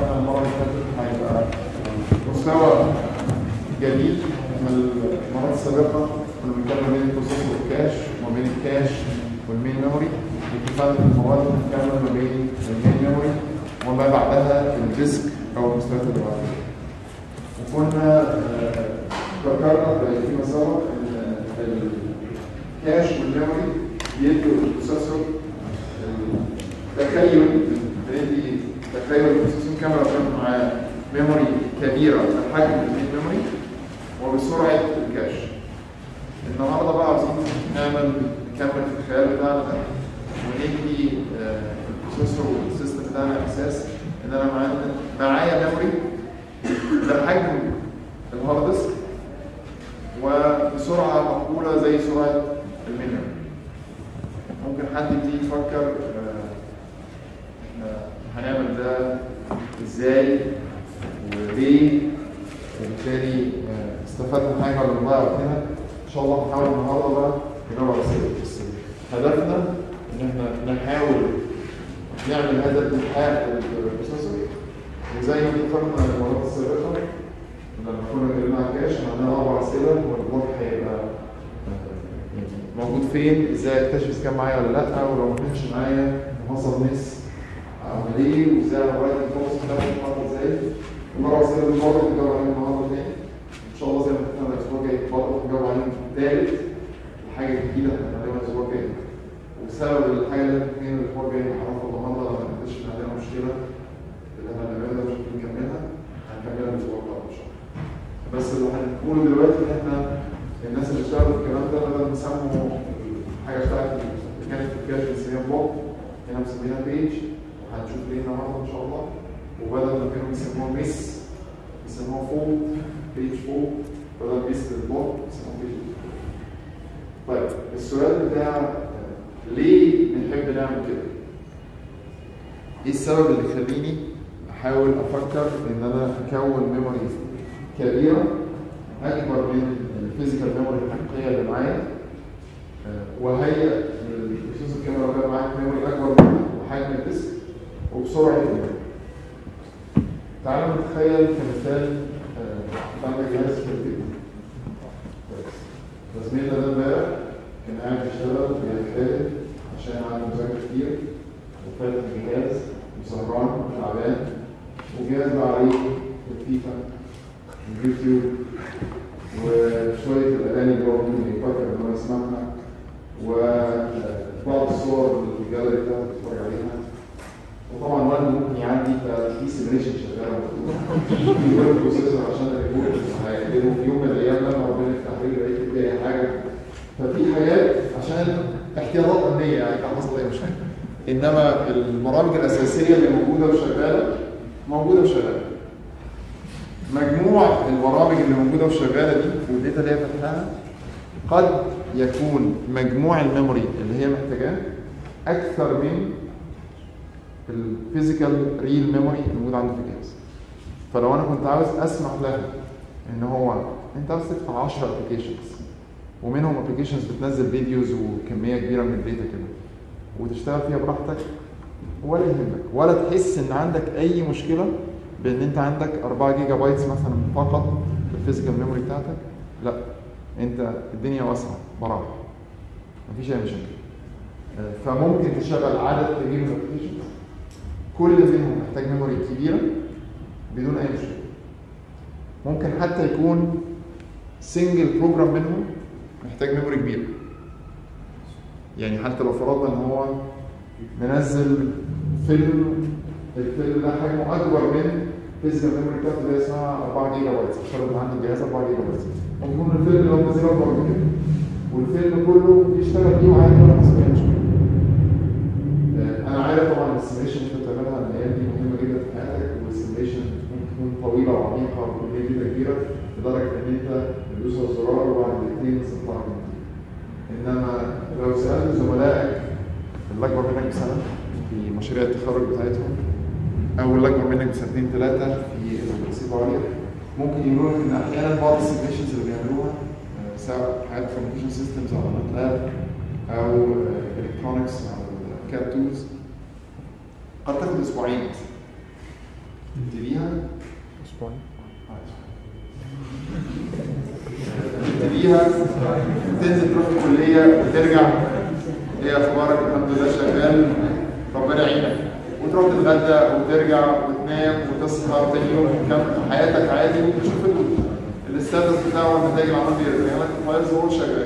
اتفقنا المره اللي فاتت هيبقى مستوى جديد من المرات السابقه كنا بنتكلم بين البروسيسور والكاش وما بين الكاش والمين ميموري اتفقنا المره دي بنتكلم ما بين المين ميموري وما بعدها الديسك او المستويات اللي بعدها وكنا آه، ذكرنا في مسار ان الكاش والميموري بيدوا البروسيسور تخيل بيدي تخيل البروسيسور كاميرا بتعمل مع ميموري كبيره بحجم المين ميموري وبسرعه الكاش النهارده بقى عاوزين نعمل نكمل في الخيال بتاعنا ده وندي آه، البروسيسور والسيستم بتاعنا احساس ان انا معايا معايا ميموري ده حجم الهارد ديسك وبسرعه مقبوله زي سرعه الميموري ممكن حد يجي يفكر آه، احنا هنعمل ده ازاي وليه وبالتالي آه، استفدنا حاجه ولا نضيع وقتنا ان شاء الله هنحاول النهارده بقى نجاوب على اسئله التفسير هدفنا ان احنا نحاول نعمل هذا الالحاق للبروسيسور وزي ما اتفقنا المرات السابقه لما كنا اتكلمنا عن الكاش عندنا اربع اسئله والبلوك هيبقى آه، موجود فين ازاي اكتشف اذا كان معايا ولا لا ولو ما كانش معايا حصل مس اعمل ايه وازاي ارايت الفرص بتاعتي النهارده ازاي المره الاسئله دي برضه نجاوب عليهم النهارده تاني ان شاء الله زي ما اتفقنا الاسبوع الجاي برضه نجاوب عليهم تالت حاجه جديده هنعملها الاسبوع الجاي وبسبب الحاجه اللي احنا فيها الاسبوع الجاي هنعرفها النهارده لما نكتشف ان عندنا مشكله اللي احنا هنعملها ده مش ممكن نكملها هنكملها الاسبوع القادم ان شاء الله بس اللي هنقوله دلوقتي ان احنا الناس اللي اشتغلوا في الكلام ده بدل ما يسموا الحاجه بتاعت اللي كانت في الكاش بنسميها بلوك هنا مسمينها بيج وهنشوف ليه النهارده ان شاء الله وبدل ما كانوا بيسموها ميس بيسموها فولد بيج فولد بدل ميس للبلوك بيسموها بيج طيب السؤال بتاع آه، ليه بنحب نعمل كده؟ ايه السبب اللي يخليني احاول افكر ان انا اكون ميموري كبيره اكبر من الفيزيكال ميموري الحقيقيه اللي معايا آه، وهي البروسيسور كاميرا بقى معاك ميموري اكبر منها وحجم الديسك وبسرعه الميموري تعالوا نتخيل كمثال آه، عندك جهاز في البيت كويس. زميلنا ده امبارح كان قاعد يشتغل بيجتهد عشان عنده مذاكره كتير وفاتح الجهاز وسهران وتعبان وجهاز بقى عليه الفيفا اليوتيوب وشوية الأغاني اللي هو ممكن يفكر إن هو يسمعها وبعض الصور اللي في الجاليري بتاعته بيتفرج عليها وطبعا وقت ممكن يعدي ففي سيميليشن شغالة مكتوبة في ويب بروسيسور عشان الريبورت هيقدمه في يوم من الأيام لما ربنا يفتح عليه يلاقي فيه أي حاجة ففي حاجات عشان احتياطات أمنية يعني كان حصل أي مشكلة إنما البرامج الأساسية اللي موجودة وشغالة موجودة وشغالة مجموع البرامج اللي موجوده وشغاله دي والداتا اللي هي فاتحاها قد يكون مجموع الميموري اللي هي محتاجاه اكثر من الفيزيكال ريل ميموري الموجود عنده في الجهاز فلو انا كنت عاوز اسمح لها ان هو انت عاوز تفتح 10 ابلكيشنز ومنهم ابلكيشنز بتنزل فيديوز وكميه كبيره من الداتا كده وتشتغل فيها براحتك ولا يهمك ولا تحس ان عندك اي مشكله بان انت عندك 4 جيجا بايتس مثلا فقط في الفيزيكال ميموري بتاعتك لا انت الدنيا واسعه براحه مفيش اي مشاكل آه، فممكن تشغل عدد كبير من الابلكيشنز كل منهم محتاج ميموري كبيره بدون اي مشكله ممكن حتى يكون سنجل بروجرام منهم محتاج ميموري كبيره يعني حتى لو فرضنا ان هو منزل فيلم الفيلم ده حجمه اكبر من فيزيكال ميموري بتاعته اللي هي اسمها 4 جيجا بايتس افترض ان عندي الجهاز 4 جيجا بايتس ممكن يكون الفيلم اللي هو منزله اكبر من كده والفيلم كله بيشتغل بيه وعادي ولا حصل اي مشكله آه، انا عارف طبعا السيميليشن اللي انت بتعملها الايام دي مهمه جدا في حياتك والسيميليشن ممكن تكون طويله وعميقه وكميه داتا كبيره لدرجه ان انت تدوس على الزرار وبعد دقيقتين تطلع من انما لو سالت زملائك اللي اكبر منك بسنه في مشاريع التخرج بتاعتهم او اللي اكبر منك بسنتين ثلاثه في الوظيفه العليا ممكن يقولوا لك ان احيانا بعض السيميليشنز اللي بيعملوها آه، سواء حاجات كوميونيكيشن سيستمز او ماتلاب او الكترونكس او الكاب تولز قد تاخد اسبوعين تبتديها اسبوعين تبتديها تنزل تروح الكلية وترجع ايه اخبارك الحمد لله شغال ربنا يعينك وتروح تتغدى وترجع وتنام وتصحى تاني يوم تكمل حياتك عادي وتشوف ال- الستاتس بتاعه والنتائج اللي عمال بيرجع لك الفايلز وهو شغال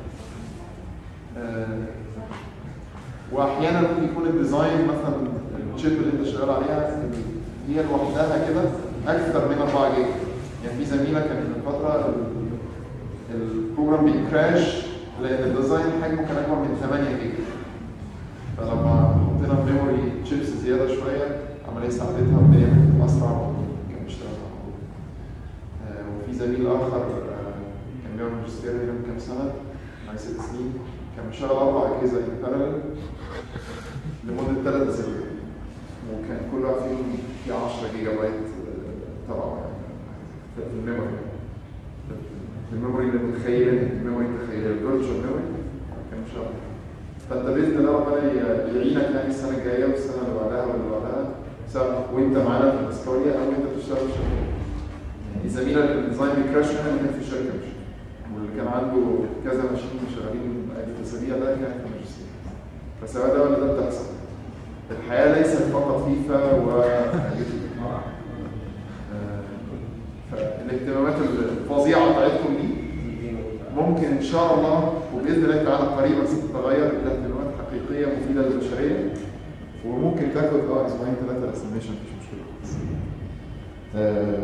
آه، واحيانا ممكن يكون الديزاين مثلا الشيب اللي انت شغال عليها هي لوحدها كده اكثر من 4 جيجا يعني في زميله كان من فتره ال- البروجرام بيكراش لان الديزاين حجمه كان اكبر من 8 جيجا فلما حطينا ميموري تشيبس زياده شويه عمليه ساعدتها والدنيا كانت اسرع وكان بيشتغل على طول. آه، وفي زميل اخر آه، كان بيعمل ماجستير هنا من كام سنه معي ست سنين كان بيشتغل اربع اجهزه ان بارallel لمده ثلاث اسابيع وكان كل واحد فيهم في 10 جيجا بايت آه، تبعه يعني في في الميموري في الميموري اللي متخيل الميموري متخيل الفيرتشوال ميموري كان شغال فانت باذن الله ربنا ي- يعينك يعني السنه الجايه والسنه اللي بعدها واللي بعدها سواء وانت معانا في الاستراليا او انت بتشتغل في شركه يعني زميلك الديزاين بيكراش هنا اللي كان في الشركه مش واللي كان عنده كذا ماشين شغالين في الاسابيع ده كان في الماجستير فسواء ده ولا ده بتحصل الحياه ليست فقط فيفا ويوتيوب آه، فالاهتمامات الفظيعه بتاعتكم دي ممكن ان شاء الله وباذن الله تعالى قريبا ستتغير الى اهتمامات حقيقيه مفيده للبشريه وممكن تاخد اه اسبوعين ثلاثه استيميشن مفيش مشكله آه،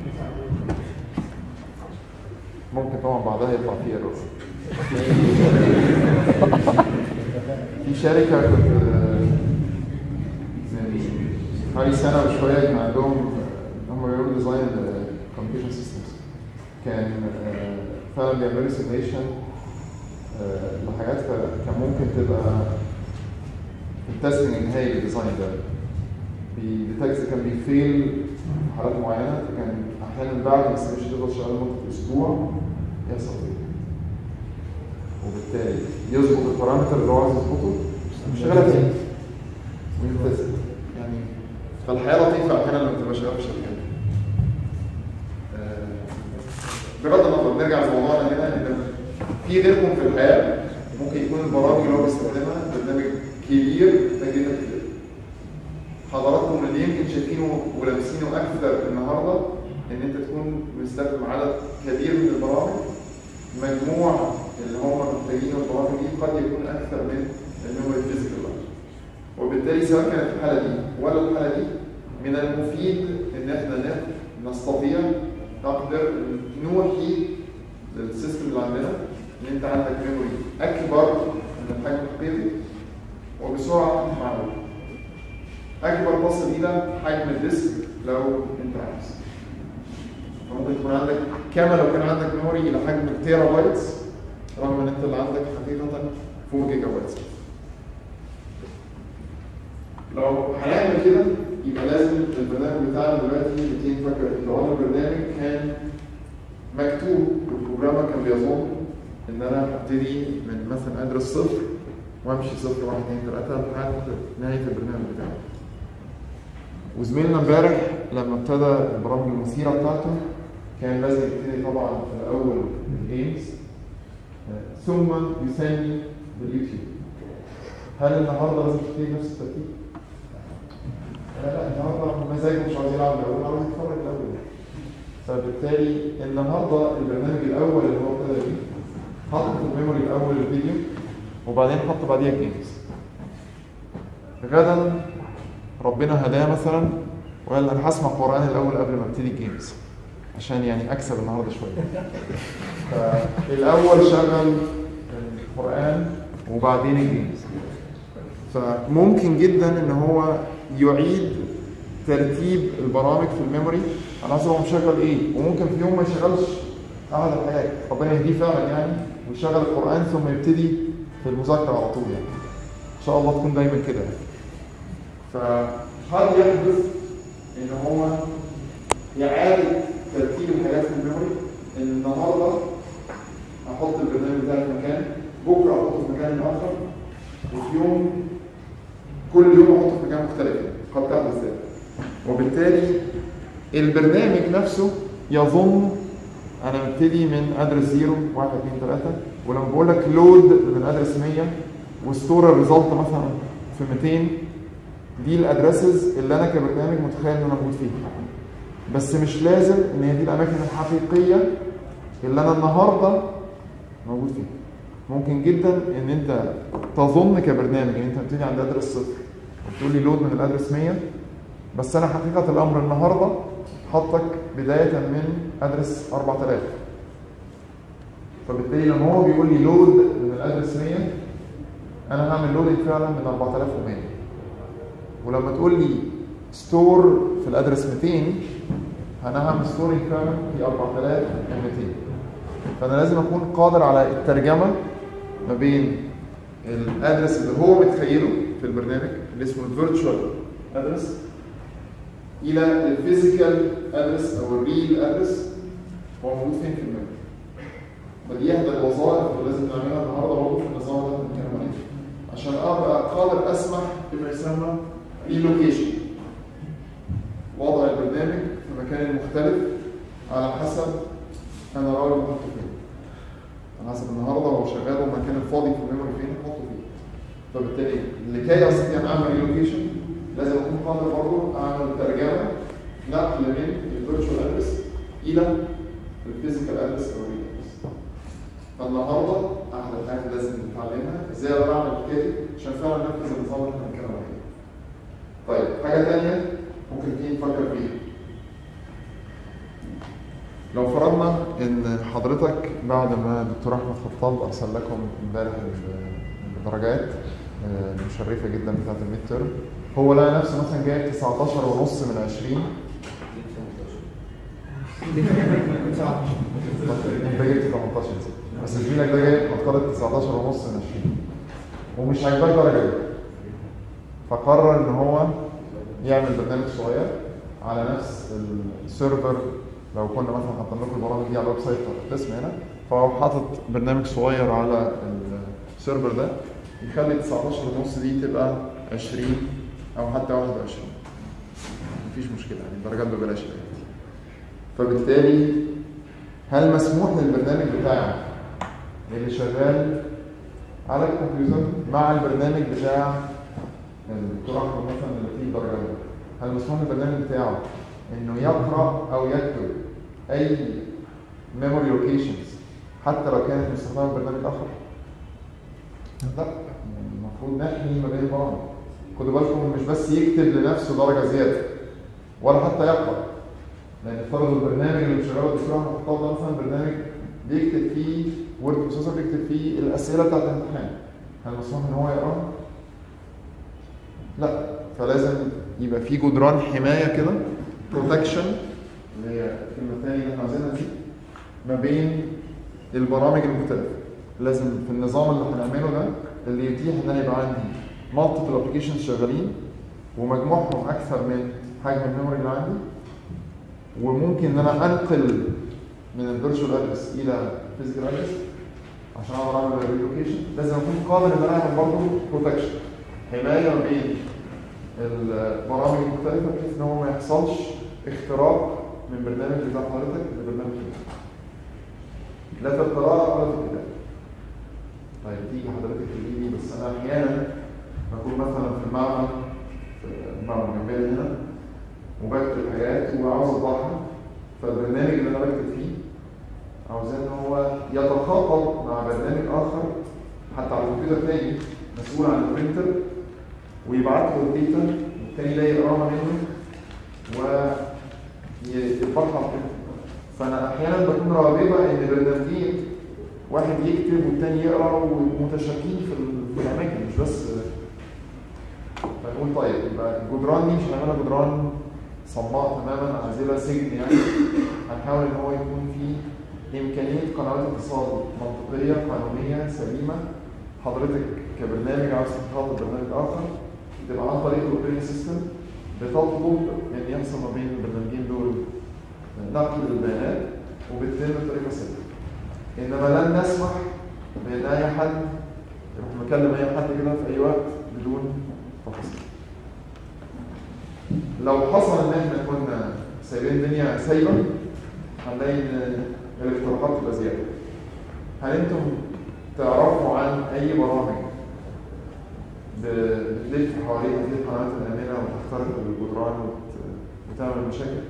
ممكن طبعا بعدها يطلع فيه ايرور في شركه كنت آه، يعني حوالي سنه وشويه كان عندهم آه، هم بيعملوا ديزاين كوميونيكيشن سيستمز كان آه، فعلا بيعملوا سيميشن لحاجات كان ممكن تبقى التستنج النهائي للديزاين ده بيديتكت كان بيفيل في حالات معينه كان احيانا بعد ما السيميشن تفضل شغال لمده اسبوع يحصل فيه وبالتالي يظبط البارامتر اللي هو عايز يظبطه شغاله تاني ويلتزم يعني فالحياه لطيفه احيانا لما تبقى شغال في شركات آه، بغض النظر نرجع لموضوعنا هنا ان في غيركم في الحياه ممكن يكون البرامج اللي هو بيستخدمها برنامج كبير تجربه كبير حضراتكم اللي يمكن شايفينه ولامسينه اكثر النهارده ان انت تكون مستخدم عدد كبير من البرامج مجموع اللي هم محتاجين البرامج دي قد يكون اكثر من الميموري فيزيكال وبالتالي سواء كانت الحاله دي ولا الحاله دي من المفيد ان احنا ن- نستطيع نقدر نوحي للسيستم اللي عندنا ان انت عندك ميموري اكبر من الحجم الحقيقي وبسرعه معقوله اكبر تصل الى حجم الديسك لو انت عايز فممكن يكون عندك كما لو كان عندك ميموري الى حجم التيرا بايتس رغم ان انت اللي عندك حقيقه 4 جيجا بايتس لو هنعمل كده يبقى لازم البرنامج بتاعنا دلوقتي بتيجي نفكر لو انا البرنامج كان مكتوب والبروجرامر كان بيظن ان انا هبتدي من مثلا ادرس صفر وامشي صفر واحد اثنين ثلاثه لحد نهايه البرنامج بتاعي. وزميلنا امبارح لما ابتدى البرامج المثيره بتاعته كان لازم يبتدي طبعا في الاول بالجيمز ثم يثني باليوتيوب. هل النهارده لازم تبتدي نفس الترتيب؟ لا لا النهارده مزاجه مش عاوز يلعب الاول عاوز يتفرج الاول. فبالتالي النهارده البرنامج الاول اللي هو ابتدى بيه حط في الميموري الاول الفيديو وبعدين حط بعديها الجيمز. غدا ربنا هداه مثلا وقال انا هسمع قران الاول قبل ما ابتدي الجيمز عشان يعني اكسب النهارده شويه. فالاول شغل القران وبعدين الجيمز. فممكن جدا ان هو يعيد ترتيب البرامج في الميموري على حسب هو مشغل ايه وممكن في يوم ما يشغلش احد الحاجات ربنا يهديه فعلا يعني ويشغل القران ثم يبتدي في المذاكره على طول يعني ان شاء الله تكون دايما كده يعني فقد يحدث ان هو يعاد ترتيب الحاجات في الميموري ان النهارده احط البرنامج بتاعي في مكان بكره احطه في مكان اخر وفي يوم كل يوم احطه في مكان مختلف قد تحدث ذلك وبالتالي البرنامج نفسه يظن انا مبتدي من ادرس 0 1 2 3 ولما بقول لك لود من ادرس 100 وستور الريزلت مثلا في 200 دي الادرسز اللي انا كبرنامج متخيل ان انا موجود فيها بس مش لازم ان هي دي الاماكن الحقيقيه اللي انا النهارده موجود فيها ممكن جدا ان انت تظن كبرنامج ان انت بتيجي عند ادرس صفر وتقول لي لود من الادرس 100 بس انا حقيقه الامر النهارده حطك بدايه من ادرس 4000 فبالتالي لما هو بيقول لي لود من الادرس 100 انا هعمل لودنج فعلا من 4100 ولما تقول لي ستور في الادرس 200 انا هعمل ستورنج فعلا في 4200 فانا لازم اكون قادر على الترجمه ما بين الادرس اللي هو متخيله في البرنامج اللي اسمه الفيرتشوال ادرس الى الفيزيكال ادرس او الريل ادرس هو موجود فين في الميموري فدي احدى الوظائف اللي لازم نعملها النهارده برضه في النظام ده بنتكلم عليه عشان ابقى قادر اسمح بما يسمى ريلوكيشن وضع البرنامج في مكان مختلف على حسب انا راوي بحطه فين على حسب النهارده هو شغال والمكان الفاضي في الميموري فين احطه فيه فبالتالي لكي استطيع ان اعمل ريلوكيشن لازم اكون قادر برضه اعمل ترجمه نقل من الفيرتشوال ادرس الى الفيزيكال ادرس او الادرس فالنهارده احلى حاجه لازم نتعلمها ازاي اقدر اعمل كده عشان فعلا ننفذ النظام اللي احنا بنتكلم عليه. طيب حاجه ثانيه ممكن تيجي نفكر فيها. لو فرضنا ان حضرتك بعد ما الدكتور احمد خطاب ارسل لكم امبارح الدرجات المشرفه جدا بتاعت الميد تيرم هو لقى نفسه مثلا جايب 19 ونص من 20 انت جبت 18 بس زميلك ده جايب نفترض 19 ونص من 20 ومش عاجباك درجه دي فقرر ان هو يعمل برنامج صغير على نفس السيرفر لو كنا مثلا حاطين لكم البرامج دي على الويب سايت القسم هنا فهو حاطط برنامج صغير على السيرفر ده يخلي 19 ونص دي تبقى 20 او حتى 21 مفيش مشكله يعني الدرجات ببلاش دلوقتي فبالتالي هل مسموح للبرنامج بتاعك اللي شغال على الكمبيوتر مع البرنامج بتاع الدكتور احمد مثلا اللي فيه درجه هل مسموح للبرنامج بتاعه انه يقرا او يكتب اي ميموري لوكيشنز حتى لو كانت مستخدمه في برنامج اخر؟ لا المفروض نحمي ما بين البرامج خدوا بالكم مش بس يكتب لنفسه درجه زياده ولا حتى يقرا لان افترضوا البرنامج اللي شغاله الدكتور احمد خطاب ده مثلا برنامج بيكتب فيه وورد بروسيسور بيكتب فيه الاسئله بتاعت الامتحان هل مسموح ان هو يقراها؟ لا فلازم يبقى في جدران حمايه كده بروتكشن اللي هي الكلمه الثانيه اللي احنا عايزينها دي ما بين البرامج المختلفه لازم في النظام اللي هنعمله ده اللي يتيح ان انا يبقى عندي مالتيبل ابلكيشنز شغالين ومجموعهم اكثر من حجم الميموري اللي عندي وممكن ان انا انقل من الفيرتشوال ادرس الى فيزيكال ادرس عشان اقدر اعمل ريلوكيشن لازم اكون قادر ان انا اعمل برضه بروتكشن حمايه ما بين البرامج المختلفه بحيث ان هو ما يحصلش اختراق من برنامج بتاع حضرتك لبرنامج تاني. لا في القراءه ولا في الكتابه. طيب تيجي حضرتك تقولي لي بس انا احيانا بكون مثلا في المعمل في المعمل جنبنا هنا وبكتب حاجات وعاوز اطبعها فالبرنامج اللي انا بكتب فيه عاوز ان هو يتخاطب مع برنامج اخر حتى على الكمبيوتر تاني مسؤول عن البرينتر ويبعت له الداتا والتاني ده يقراها منه ويطبعها على فانا احيانا بكون رابطه ان برنامجين واحد يكتب والتاني يقرا ومتشابكين في في الاماكن مش بس فنقول طيب يبقى الجدران دي مش هنعملها جدران صماء تماما عازله سجن يعني هنحاول ان هو يكون في امكانيه قنوات اتصال منطقيه قانونيه سليمه حضرتك كبرنامج عاوز تخاطب برنامج اخر تبقى عن طريق الاوبريتنج سيستم بتطلب ان يحصل ما بين البرنامجين دول نقل البيانات وبالتالي بطريقه سليمه انما لن نسمح بان اي حد يروح مكلم اي حد كده في اي وقت بدون تفاصيل لو حصل ان احنا كنا سايبين الدنيا سايبه هنلاقي ان الاقتراحات تبقى زياده هل انتم تعرفوا عن اي برامج ب- بتلف حوالين هذه القنوات الامنه وتخترق الجدران وت- وتعمل مشاكل؟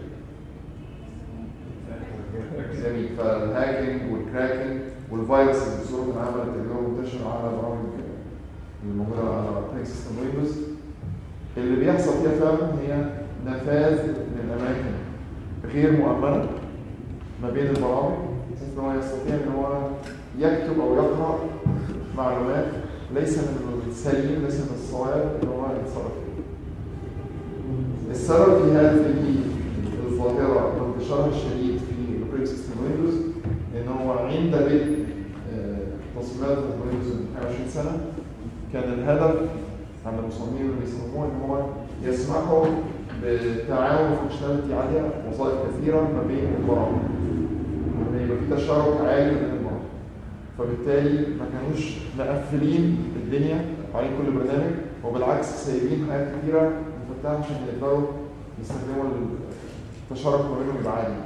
جميل فالهاكينج والكراكنج والفيروس بصوره عامه اليوم منتشر على برامج الموجوده على اوبريتنج سيستم ويندوز اللي بيحصل فيها فعلا هي نفاذ من اماكن غير مؤمنه ما بين البرامج بحيث ان هو يستطيع ان هو يكتب او يقرا معلومات ليس من السليم ليس من الصواب ان هو يتصرف فيها. السبب في هذه الظاهره وانتشارها الشديد في الاوبريتنج سيستم ويندوز ان هو عند بدء آه، تصميمات ويندوز من 20 سنه كان الهدف عند المصممين اللي بيصمموه ان هو يسمحوا بتعاون فانكشناليتي عاليه وظائف كثيره ما بين البرامج وان يبقى في تشارك عالي بين البرامج فبالتالي ما كانوش مقفلين الدنيا على كل برنامج وبالعكس سايبين حاجات كتيره مفتحه عشان يقدروا يستخدموا التشارك ما بينهم يبقى عالي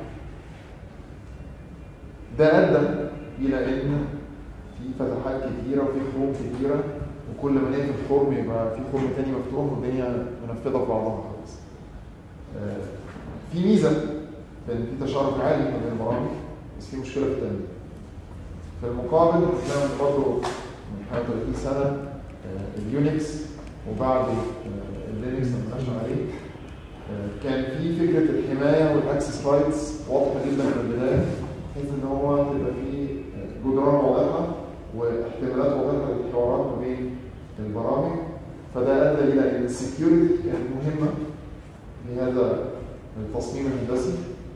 ده ادى الى ان في فتحات كتيره وفي خروم كتيره وكل ما نقفل خرم يبقى في خرم تاني مفتوح والدنيا منفذه في بعضها خالص. آه، في ميزه في ان في تشارك عالي ما بين البرامج بس في مشكله في التأمين. في المقابل هتلاقي برضه من حوالي 30 سنه آه، اليونكس وبعد آه، اللينكس لما نشأ عليه آه، كان في فكره الحمايه والاكسس رايتس واضحه جدا من البدايه بحيث ان هو تبقى في آه، جدران واضحه واحتمالات واضحه للحوارات ما بين البرامج فده ادى الى ان السكيورتي كانت مهمه في هذا التصميم الهندسي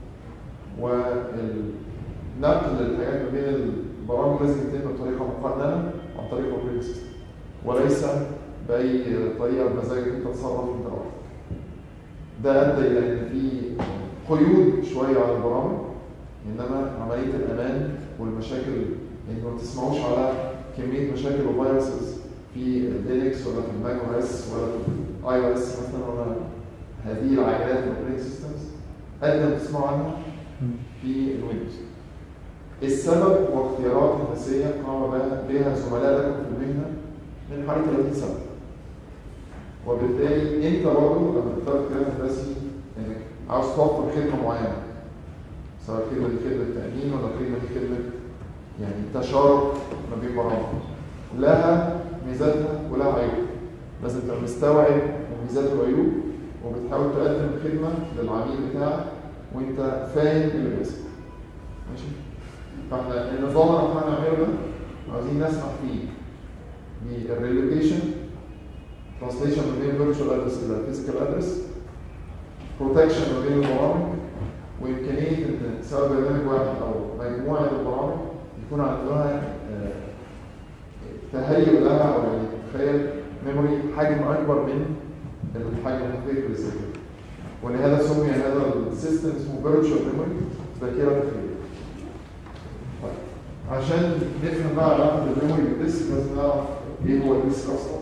والنقل الحاجات ما بين البرامج لازم يتم بطريقه مقننه عن طريق الاوبريتنج سيستم وليس باي طريقه بمزاجك انت تتصرف انت لوحدك. ده ادى الى ان في قيود شويه على البرامج انما عمليه الامان والمشاكل انتوا ما تسمعوش على كميه مشاكل وفيروسز في اللينكس ولا في الماك او اس ولا في الاي او اس مثلا ولا هذه العائلات الاوبريتنج سيستمز قد ما تسمعوا عنها في الويندوز. السبب هو اختيارات هندسيه قام بها- بها زملاء لكم في المهنه من حوالي 30 سنه. وبالتالي انت برضه لما تختار اختيار هندسي انك عاوز توفر خدمه معينه سواء الخدمه دي خدمه تامين ولا الخدمه دي خدمه يعني تشارك ما بين برامج لها ميزاتها ولها عيوب لازم تبقى مستوعب الميزات والعيوب وبتحاول تقدم خدمه للعميل بتاعك وانت فاهم اللي بيحصل ماشي فاحنا النظام اللي احنا هنعمله ده عاوزين نسمح فيه بالريلوكيشن ترانسليشن ما بين فيرتشوال ادرس الى فيزيكال ادرس بروتكشن ما بين البرامج وامكانيه ان سواء برنامج واحد او مجموعه من البرامج يكون عندها آه، تهيؤ لها او يعني تخيل ميموري حجم اكبر من الحجم الحقيقي للذاكره ولهذا سمي هذا السيستم اسمه فيرتشوال ميموري ذاكره تخيليه طيب عشان نفهم بقى علاقه الميموري بالديسك لازم نعرف ايه هو الديسك اصلا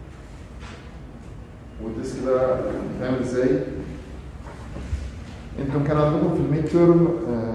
والديسك ده بيتعمل ازاي انتم كان عندكم في الميد تيرم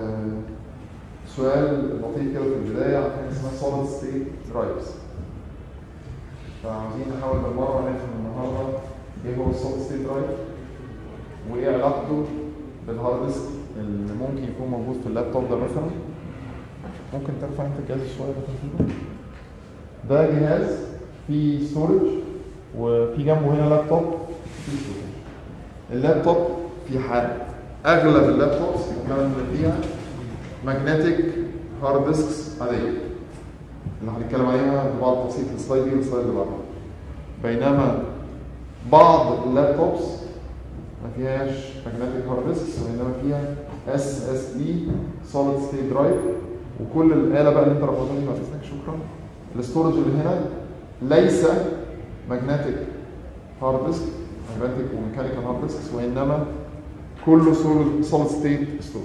سؤال لطيف كده في البدايه عن حاجه اسمها solid state drives فعاوزين نحاول بالمره نفهم النهارده ايه هو السوليد ستيت درايف وايه علاقته بالهارد ديسك اللي ممكن يكون موجود في اللابتوب ده مثلا ممكن ترفع انت الجهاز شويه ده ترتيبه ده جهاز فيه ستورج وفي جنبه هنا لابتوب فيه ستورج اللابتوب في حال اغلب اللابتوبس كمان فيها ماجنتيك هارد ديسكس عاديه اللي هنتكلم عليها ببعض التفصيل في السلايد دي والسلايد اللي بعدها بينما بعض اللابتوبس ما فيهاش ماجنتيك هارد ديسكس وانما فيها اس اس دي سوليد ستيت درايف وكل الاله بقى اللي انت رفضتها دي بعد اذنك شكرا الاستورج اللي هنا ليس ماجنتيك هارد ديسك ماجنتيك وميكانيكال هارد ديسكس وانما كله سوليد ستيت ستورج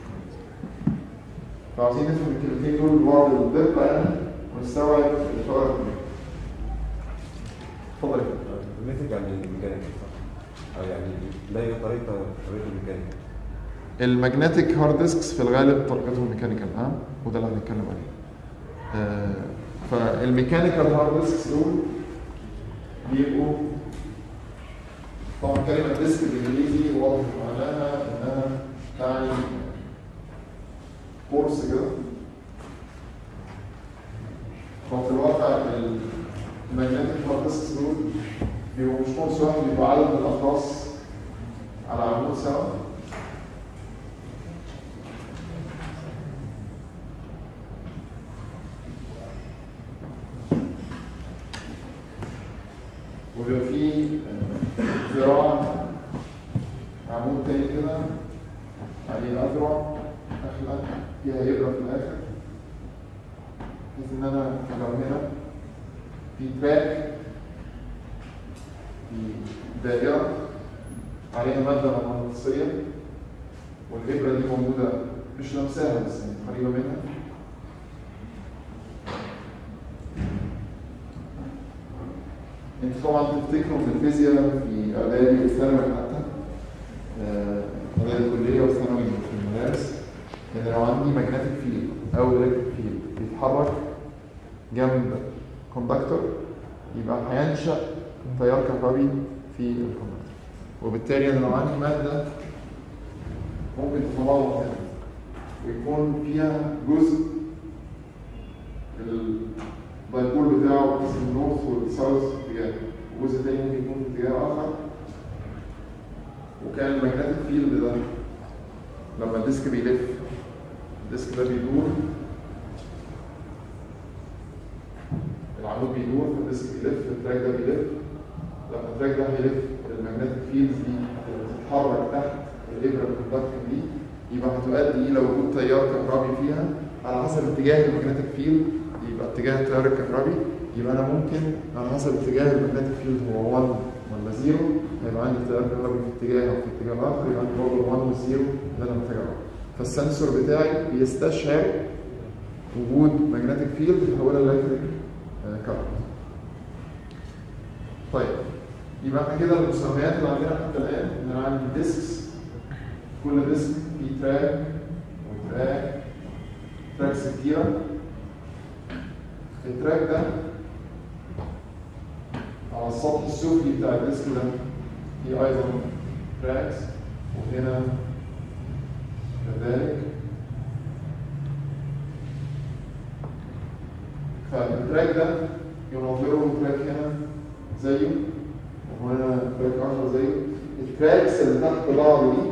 فعاوزين نفهم الكلمتين دول ببعض الدقه يعني ونستوعب الاشاره الكليه اتفضل يا فندم. الناتج عن الميكانيكا صح؟ أو يعني لا هي طريقة طريقة الميكانيكا الماجنتيك هارد ديسكس في الغالب طريقتهم ميكانيكال ها وده اللي هنتكلم عليه آه، فالميكانيكال هارد ديسكس دول بيبقوا طبعا كلمة ديسك بالانجليزي واضح معناها انها تعني كورس كده هو في الواقع الماجنتيك هارد ديسكس دول بيبقوا مش كورس واحد بيبقوا عدد من الاقراص على عمود سوا وبيبقى فيه آه، ذراع عمود تاني كده عليه أذرع داخلة فيها إبرة في الآخر بحيث إن أنا لو هنا في تراك في دائرة عليها مادة مغناطيسية والإبرة دي موجودة مش لمساها بس يعني قريبة منها انتوا طبعا تفتكروا من الفيزياء في اعدادي وثانوي حتى آه، اعدادي الكليه وثانوي في المدارس ان لو عندي ماجنتيك فيلد او الكتريك فيلد بيتحرك جنب كوندكتور يبقى هينشا تيار كهربي في الكوندكتور وبالتالي انا لو عندي ماده ممكن تتمرن هنا ويكون فيها جزء الدايبول بتاعه اسمه النورث والساوث اتجاه وجزء تاني ممكن يكون في اتجاه اخر وكان الماجنتيك فيلد ده لما الديسك بيلف الديسك ده بيدور العمود بيدور فالديسك بيلف التراك ده بيلف لما التراك ده هيلف الماجنتيك فيلد دي هتتحرك تحت الابره الكوندكتنج دي يبقى هتؤدي الى وجود تيار كهربي فيها على حسب اتجاه الماجنتيك فيلد يبقى اتجاه التيار الكهربي يبقى انا ممكن على حسب اتجاه الماجنتيك فيلد هو 1 ولا 0 هيبقى عندي تيار كهربي في اتجاه او في اتجاه اخر يبقى عندي برضه 1 و 0 اللي انا محتاج اعرفه فالسنسور بتاعي بيستشعر وجود ماجنتيك فيلد يحولها لالكتريك كارنت طيب يبقى احنا كده المسميات اللي عندنا حتى الان ان انا عندي ديسكس كل ديسك فيه تراك وتراك تراكس كتيره التراك ده على السطح السفلي بتاع الديسك ده في ايضا تراكس وهنا كذلك فالتراك ده ينظره تراك هنا زيه وهنا تراك اخر زيه التراكس اللي تحت بعض دي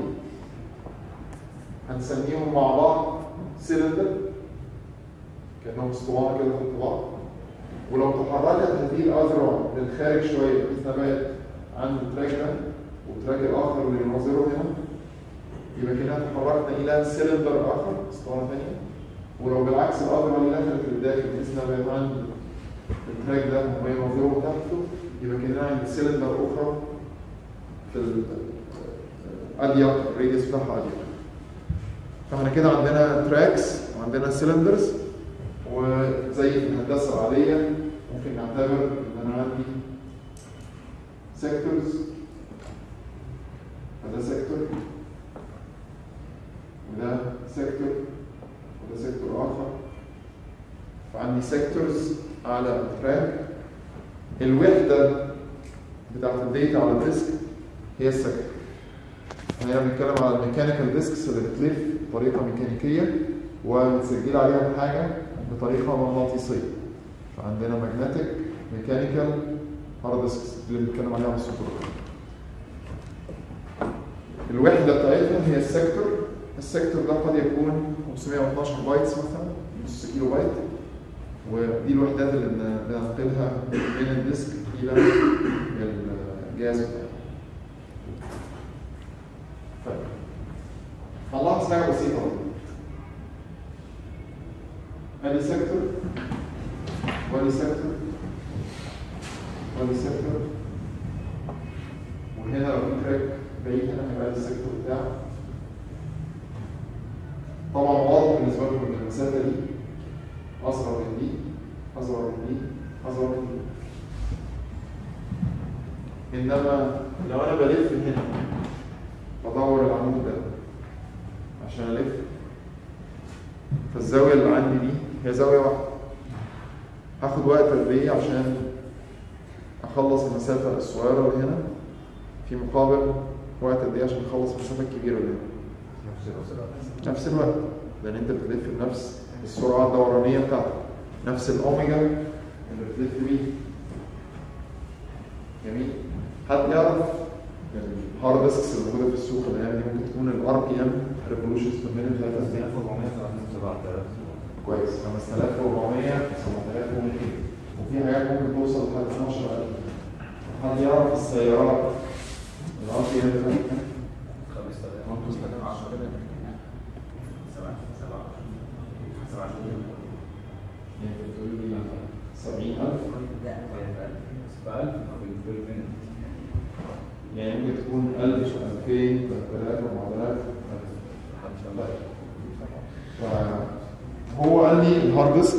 هنسميهم مع بعض سيلندر كانهم اسطوانه كده تحت بعض ولو تحركت هذه الاذرع للخارج شويه بثبات عن التراك ده والتراك الاخر اللي ينظره هنا يبقى كده تحركنا الى سيلندر اخر اسطوانه ثانيه ولو بالعكس الاذرع اللي دخلت للداخل بحيث انها بقت عند التراك ده وما ينظره تحته يبقى كده عند سيلندر اخرى في اضيق الريديوس بتاعها اضيق فاحنا كده عندنا تراكس وعندنا سيلندرز وزي في الهندسه العاديه ممكن نعتبر ان انا عندي سيكتورز فده سيكتور وده سيكتور وده سيكتور اخر فعندي سيكتورز على التراك الوحده بتاعت الداتا على الديسك هي السيكتور احنا هنا بنتكلم على الميكانيكال ديسكس اللي بتلف بطريقه ميكانيكيه ومتسجل عليها حاجه بطريقه مغناطيسيه فعندنا ماجنتيك ميكانيكال هارد ديسكس اللي بنتكلم عليها في السطور الوحده بتاعتهم هي السيكتور السيكتور ده قد يكون 512 بايتس مثلا نص كيلو بايت ودي الوحدات اللي بن- بننقلها من الديسك الى الجهاز بتاعنا طيب هنلاحظ حاجه بسيطه برضه. ادي سيكتور وادي سيكتور وادي سيكتور وهنا لو في تراك بعيد هنا هيبقى ادي السيكتور بتاعه طبعا واضح بالنسبه لكم ان المسافه دي اصغر من دي اصغر من دي اصغر من دي انما لو انا بلف هنا بدور العمود ده فالزاويه اللي عندي دي هي زاويه واحده هاخد وقت قد ايه عشان اخلص المسافه الصغيره اللي هنا في مقابل وقت قد ايه عشان اخلص المسافه الكبيره اللي هنا نفس الوقت لان انت بتلف بنفس السرعه الدورانيه بتاعتك نفس الاوميجا اللي بتلف بيه جميل حد يعرف الهارد ديسكس اللي موجوده في السوق الايام دي ممكن تكون الار بي ام ريفولوشنز في المينت بتاعتها كويس 5400 7200 وفي حاجات ممكن توصل لحد 12000 حد يعرف السيارات الار بي ام بتاعتها يعني بتقول لي 70000 يعني ممكن تكون 1000 2000 3000 4000 فهو قال لي الهارد ديسك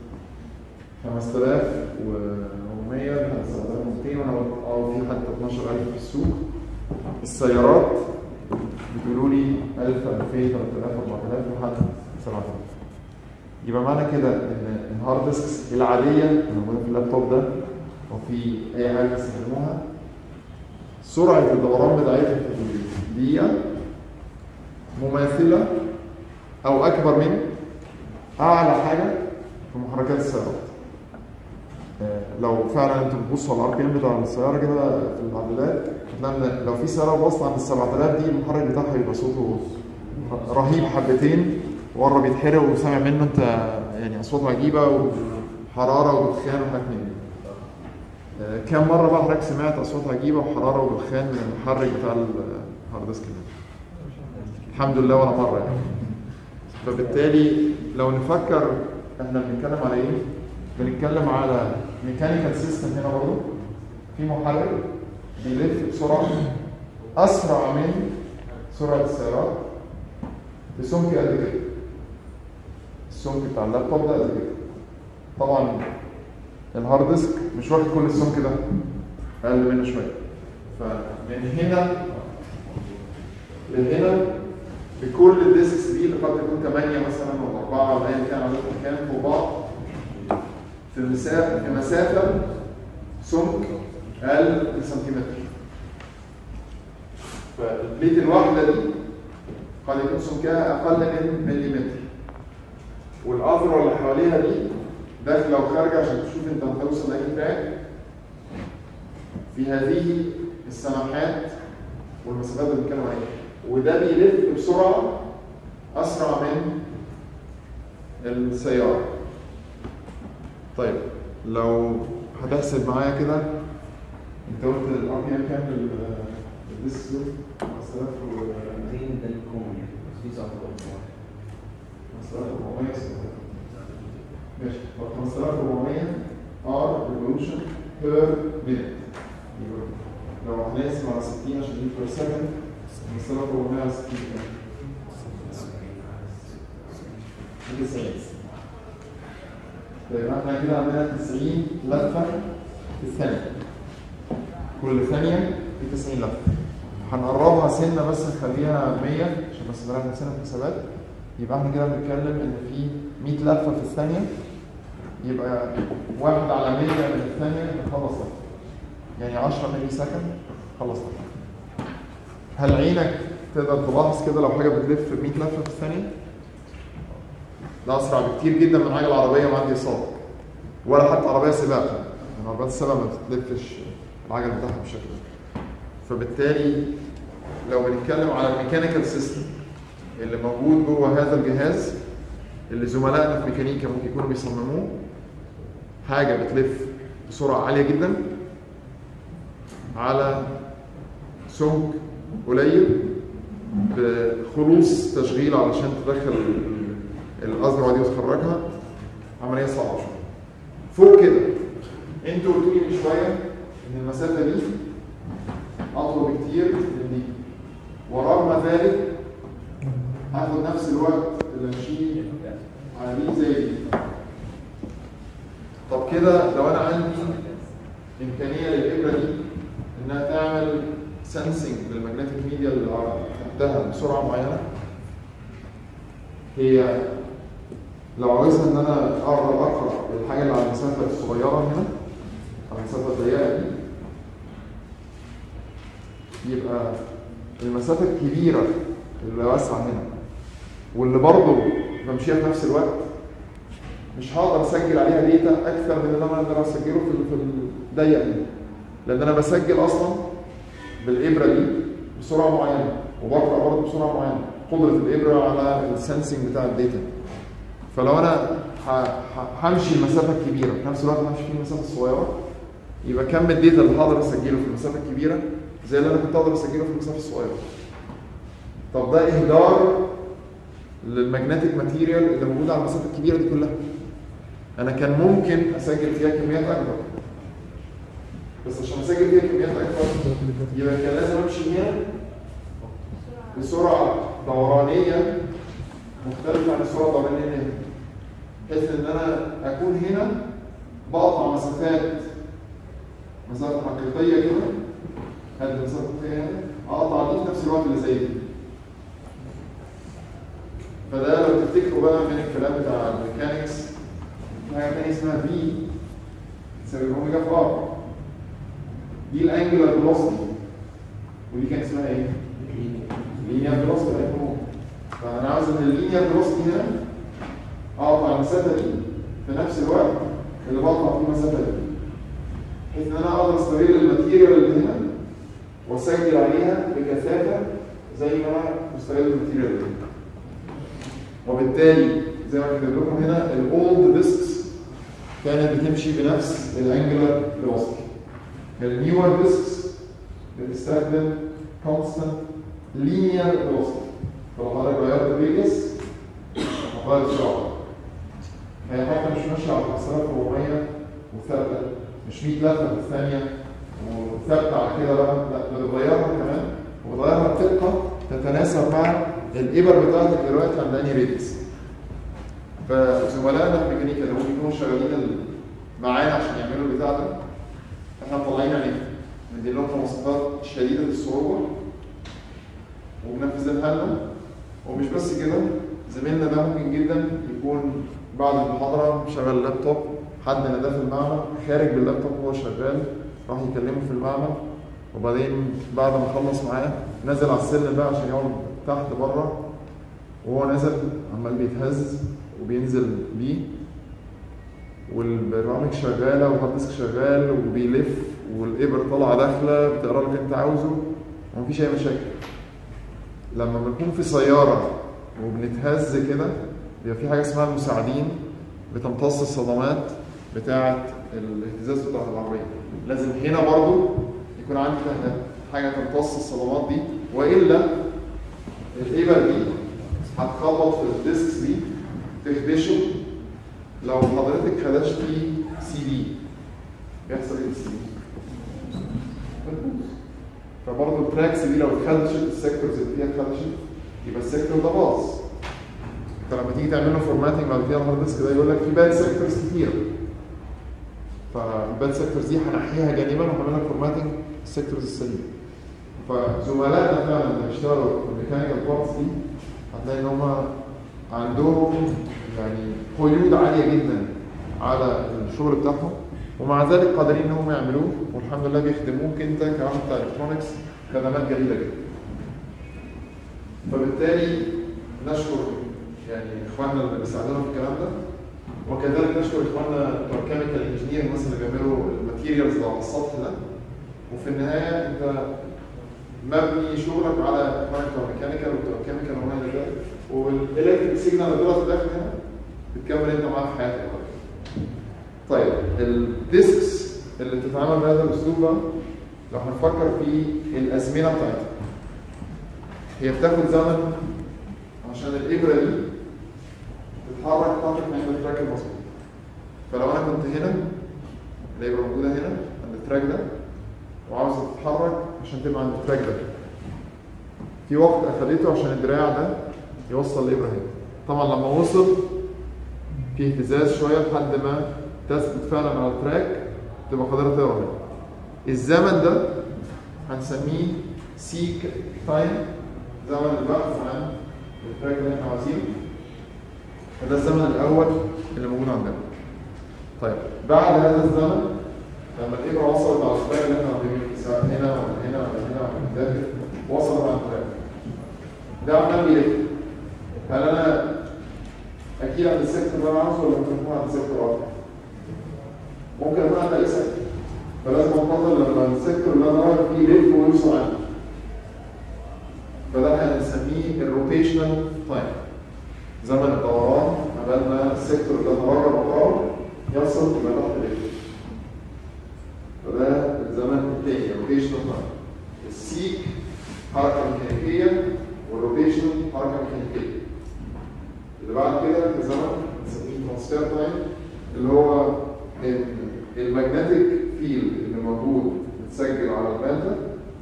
5400 لحد 7200 وانا قلت اه في حتى 12000 في السوق السيارات بتقولوا لي 1000 2000 3000 4000 لحد 7000 يبقى معنى كده ان الهارد ديسكس العاديه اللي موجوده في اللابتوب ده وفي اي حاجه تستخدموها سرعه الدوران بتاعتها في الدقيقه مماثله او اكبر من اعلى حاجه في محركات السيارات آه، لو فعلا انتوا بتبصوا على الار بي ام بتاع السياره كده في المعدلات هتلاقي ان لو في سياره واصله عند ال 7000 دي المحرك بتاعها يبقى صوته رهيب حبتين وقرب يتحرق وسامع منه انت يعني اصوات عجيبه وحراره ودخان وحاجات من دي. آه، كم مره بقى حضرتك سمعت اصوات عجيبه وحراره ودخان من المحرك بتاع الهارد ديسك ده؟ الحمد لله ولا مره يعني. فبالتالي لو نفكر احنا بنتكلم على ايه؟ بنتكلم على ميكانيكال سيستم هنا برضه في محرك بيلف بسرعه اسرع من سرعه السيارات بسمك قد كده السمك بتاع اللابتوب ده قد كده طبعا الهارد ديسك مش واخد كل السمك ده اقل منه شويه فمن هنا لهنا بكل الديسكس دي اللي قد تكون 8 مثلا ولا 4 ولا ايا كان عددهم كام فوق بعض في مسافه في مسافه سمك اقل من سنتيمتر فالبليت الواحده دي قد يكون سمكها اقل من مليمتر والاذرع اللي حواليها دي داخله وخارجه عشان تشوف انت هتوصل لاي تراك في هذه السماحات والمسافات اللي بنتكلم عليها وده بيلف بسرعه اسرع من السياره طيب لو هتحسب معايا كده انت قلت الار بي ام كام للديسك دول 5000 عايزين ده الكون بس في صعب 5400 ماشي طب 5400 ار ريفولوشن بير مينت لو هنقسم على 60 عشان دي بير سكند 5400 على 60 كام؟ 90 طيب احنا كده عندنا 90 لفه في الثانيه كل ثانيه في 90 لفه هنقربها سنه بس نخليها 100 عشان بس نراجع نفسنا في الحسابات يبقى احنا كده بنتكلم ان في 100 لفه في الثانيه يبقى واحد على 100 من الثانيه بنخلص لفه يعني 10 ملي سكند خلص لفه هل عينك تقدر تلاحظ كده لو حاجه بتلف 100 لفه في الثانيه؟ ده اسرع بكتير جدا من عجله عربيه معدي صوت ولا حتى عربيه سباق يعني عربيات السباق ما بتلفش العجل بتاعها بالشكل ده فبالتالي لو بنتكلم على الميكانيكال سيستم اللي موجود جوه هذا الجهاز اللي زملائنا في ميكانيكا ممكن يكونوا بيصمموه حاجه بتلف بسرعه عاليه جدا على سمك قليل بخلوص تشغيل علشان تدخل الأذرع دي وتخرجها عملية صعبة شوية. فوق كده انتوا قلتوا لي من شوية إن المسافة دي أطول بكتير من دي ورغم ذلك هاخد نفس الوقت اللي ماشي على دي زي دي طب كده لو أنا عندي إمكانية للإبرة دي إنها تعمل سنسنج للمagnetic ميديا اللي تحتها بسرعة معينة هي لو عاوزها ان انا اقدر اقرا الحاجه اللي على المسافه الصغيره هنا على المسافه الضيقه دي يبقى المسافه الكبيره اللي واسعه هنا واللي برضه بمشيها في نفس الوقت مش هقدر اسجل عليها ديتا اكثر من اللي انا اقدر اسجله في في الضيق دي لان انا بسجل اصلا بالابره دي بسرعه معينه وبقرا برضه بسرعه معينه قدره الابره على السنسنج بتاع الداتا فلو انا ه- ه- همشي المسافه الكبيره في نفس الوقت همشي فيه المسافه الصغيره يبقى كم الداتا اللي هقدر اسجله في المسافه الكبيره زي اللي انا كنت اقدر اسجله في المسافه الصغيره طب ده اهدار للماجنتيك ماتيريال اللي موجوده على المسافه الكبيره دي كلها انا كان ممكن اسجل فيها كميات اكبر بس عشان اسجل فيها كميات اكبر يبقى كان لازم امشي هنا بسرعه دورانيه مختلفه عن السرعه الدورانيه هنا بحيث ان انا اكون هنا بقطع مسافات مسافه حقيقيه كده هذه المسافه الحقيقيه هنا اقطع دي في نفس الوقت اللي زي دي فده لو تفتكروا بقى من الكلام بتاع الميكانكس في حاجه ثانيه اسمها في تساوي اوميجا في ار دي الانجلر فيلوسيتي ودي كان اسمها ايه؟ لينير فيلوسيتي هيكون فانا عاوز ان اللينير فيلوسيتي هنا اقطع المسافه دي في نفس الوقت اللي بقطع فيه المسافه دي بحيث ان انا اقدر استغل الماتيريال اللي هنا واسجل عليها بكثافه زي ما انا بستغل الماتيريال اللي هنا وبالتالي زي ما كتب لكم هنا الاولد ديسكس كانت بتمشي بنفس الانجلر فيلوسيتي النيور ديسكس بتستخدم كونستانت لينير فيلوسيتي فلو حضرتك غيرت الريديوس هتغير السرعه هي حاجه مش ماشيه على 5400 وثابته مش 100 لفه في الثانيه وثابته على كده بقى لا بتغيرها كمان وبتغيرها بدقه تتناسب مع الابر بتاعتك دلوقتي عند انهي ريديوس فزملائنا في ميكانيكا اللي ممكن يكونوا شغالين ال- معانا عشان يعملوا البتاع ده احنا مطلعين عليهم مدين لهم مواصفات شديده الصعوبه وبنفذها لنا ومش بس كده زميلنا ده ممكن جدا يكون بعد المحاضره مشغل اللابتوب حد ناداه في المعمل خارج باللابتوب وهو شغال راح يكلمه في المعمل وبعدين بعد ما خلص معاه نزل على السلم بقى عشان يقعد تحت بره وهو نازل عمال بيتهز وبينزل بيه والبرامج شغاله والهارد ديسك شغال وبيلف والابر طالعه داخله بتقرا اللي انت عاوزه ومفيش اي مشاكل لما بنكون في سياره وبنتهز كده بيبقى في حاجه اسمها المساعدين بتمتص الصدمات بتاعه الاهتزاز بتاع العربيه لازم هنا برضو يكون عندي حاجه تمتص الصدمات دي والا الابر دي هتخبط في الديسكس دي تخدشه لو حضرتك خدشتي سي دي بيحصل ايه بالسي دي؟ فبرضه التراكس دي لو اتخدشت السيكتورز اللي فيها اتخدشت يبقى السيكتور ده باظ فلما تيجي تعمل له فورماتنج بعد كده الهارد ديسك ده يقول لك في باد سيكتورز كتير فالباد سيكتورز دي هنحيها جانبا وهنعمل لك فورماتنج السيكتورز السليمه فزملائنا فعلا اللي بيشتغلوا في الميكانيكال بارتس دي هتلاقي ان هم عندهم يعني قيود عاليه جدا على الشغل بتاعهم ومع ذلك قادرين ان هم يعملوه والحمد لله بيخدموك انت كواحد بتاع الكترونكس خدمات جميله جدا. فبالتالي نشكر يعني اخواننا اللي بيساعدونا في الكلام ده وكذلك نشكر اخواننا بتوع الكيميكال انجينير مثلا اللي بيعملوا الماتيريالز اللي على السطح ده وفي النهايه انت مبني شغلك على اخوانك بتوع الميكانيكال وبتوع الكيميكال وما الى ذلك والالكتريك سيجنال اللي طلعت في الاخر هنا بتكمل انت معاه في حياتك بقى. طيب الديسكس اللي بتتعامل بهذا الاسلوب بقى لو هنفكر في الازمنه بتاعتها هي بتاخد زمن عشان الابره دي تتحرك تحت عند التراك المظبوط فلو انا كنت هنا الابره موجوده هنا عند التراك ده وعاوز تتحرك عشان تبقى عند التراك ده في وقت اخدته عشان الدراع ده يوصل الابره هنا طبعا لما وصل في اهتزاز شويه لحد ما تثبت فعلا على التراك تبقى قادره تقرا هنا الزمن ده هنسميه سيك تايم زمن البحث عن التراك اللي احنا عاوزينه فده الزمن الاول اللي موجود عندنا طيب بعد هذا الزمن لما الابره وصلت على التراك اللي احنا عاملينه سواء هنا ولا هنا ولا هنا ولا داخل وصلت على التراك ده عمال بيلف هل انا اكيد عند السيكتور اللي انا عاوزه ولا ممكن اكون عند سيكتور اخر؟ ممكن اكون عند اي سيكتور فلازم انتظر لما السيكتور اللي انا رايح فيه يلف ويوصل عندي فده احنا بنسميه الروتيشنال تايم زمن الدوران قبل ما السيكتور اللي انا راجع بقراه يصل الى تحت الرجل فده الزمن الثاني الروتيشنال تايم السيك حركه ميكانيكيه والروتيشنال حركه ميكانيكيه اللي بعد كده الزمن بنسميه ترانسفير تايم اللي هو الماجنتيك فيلد اللي موجود متسجل على الماده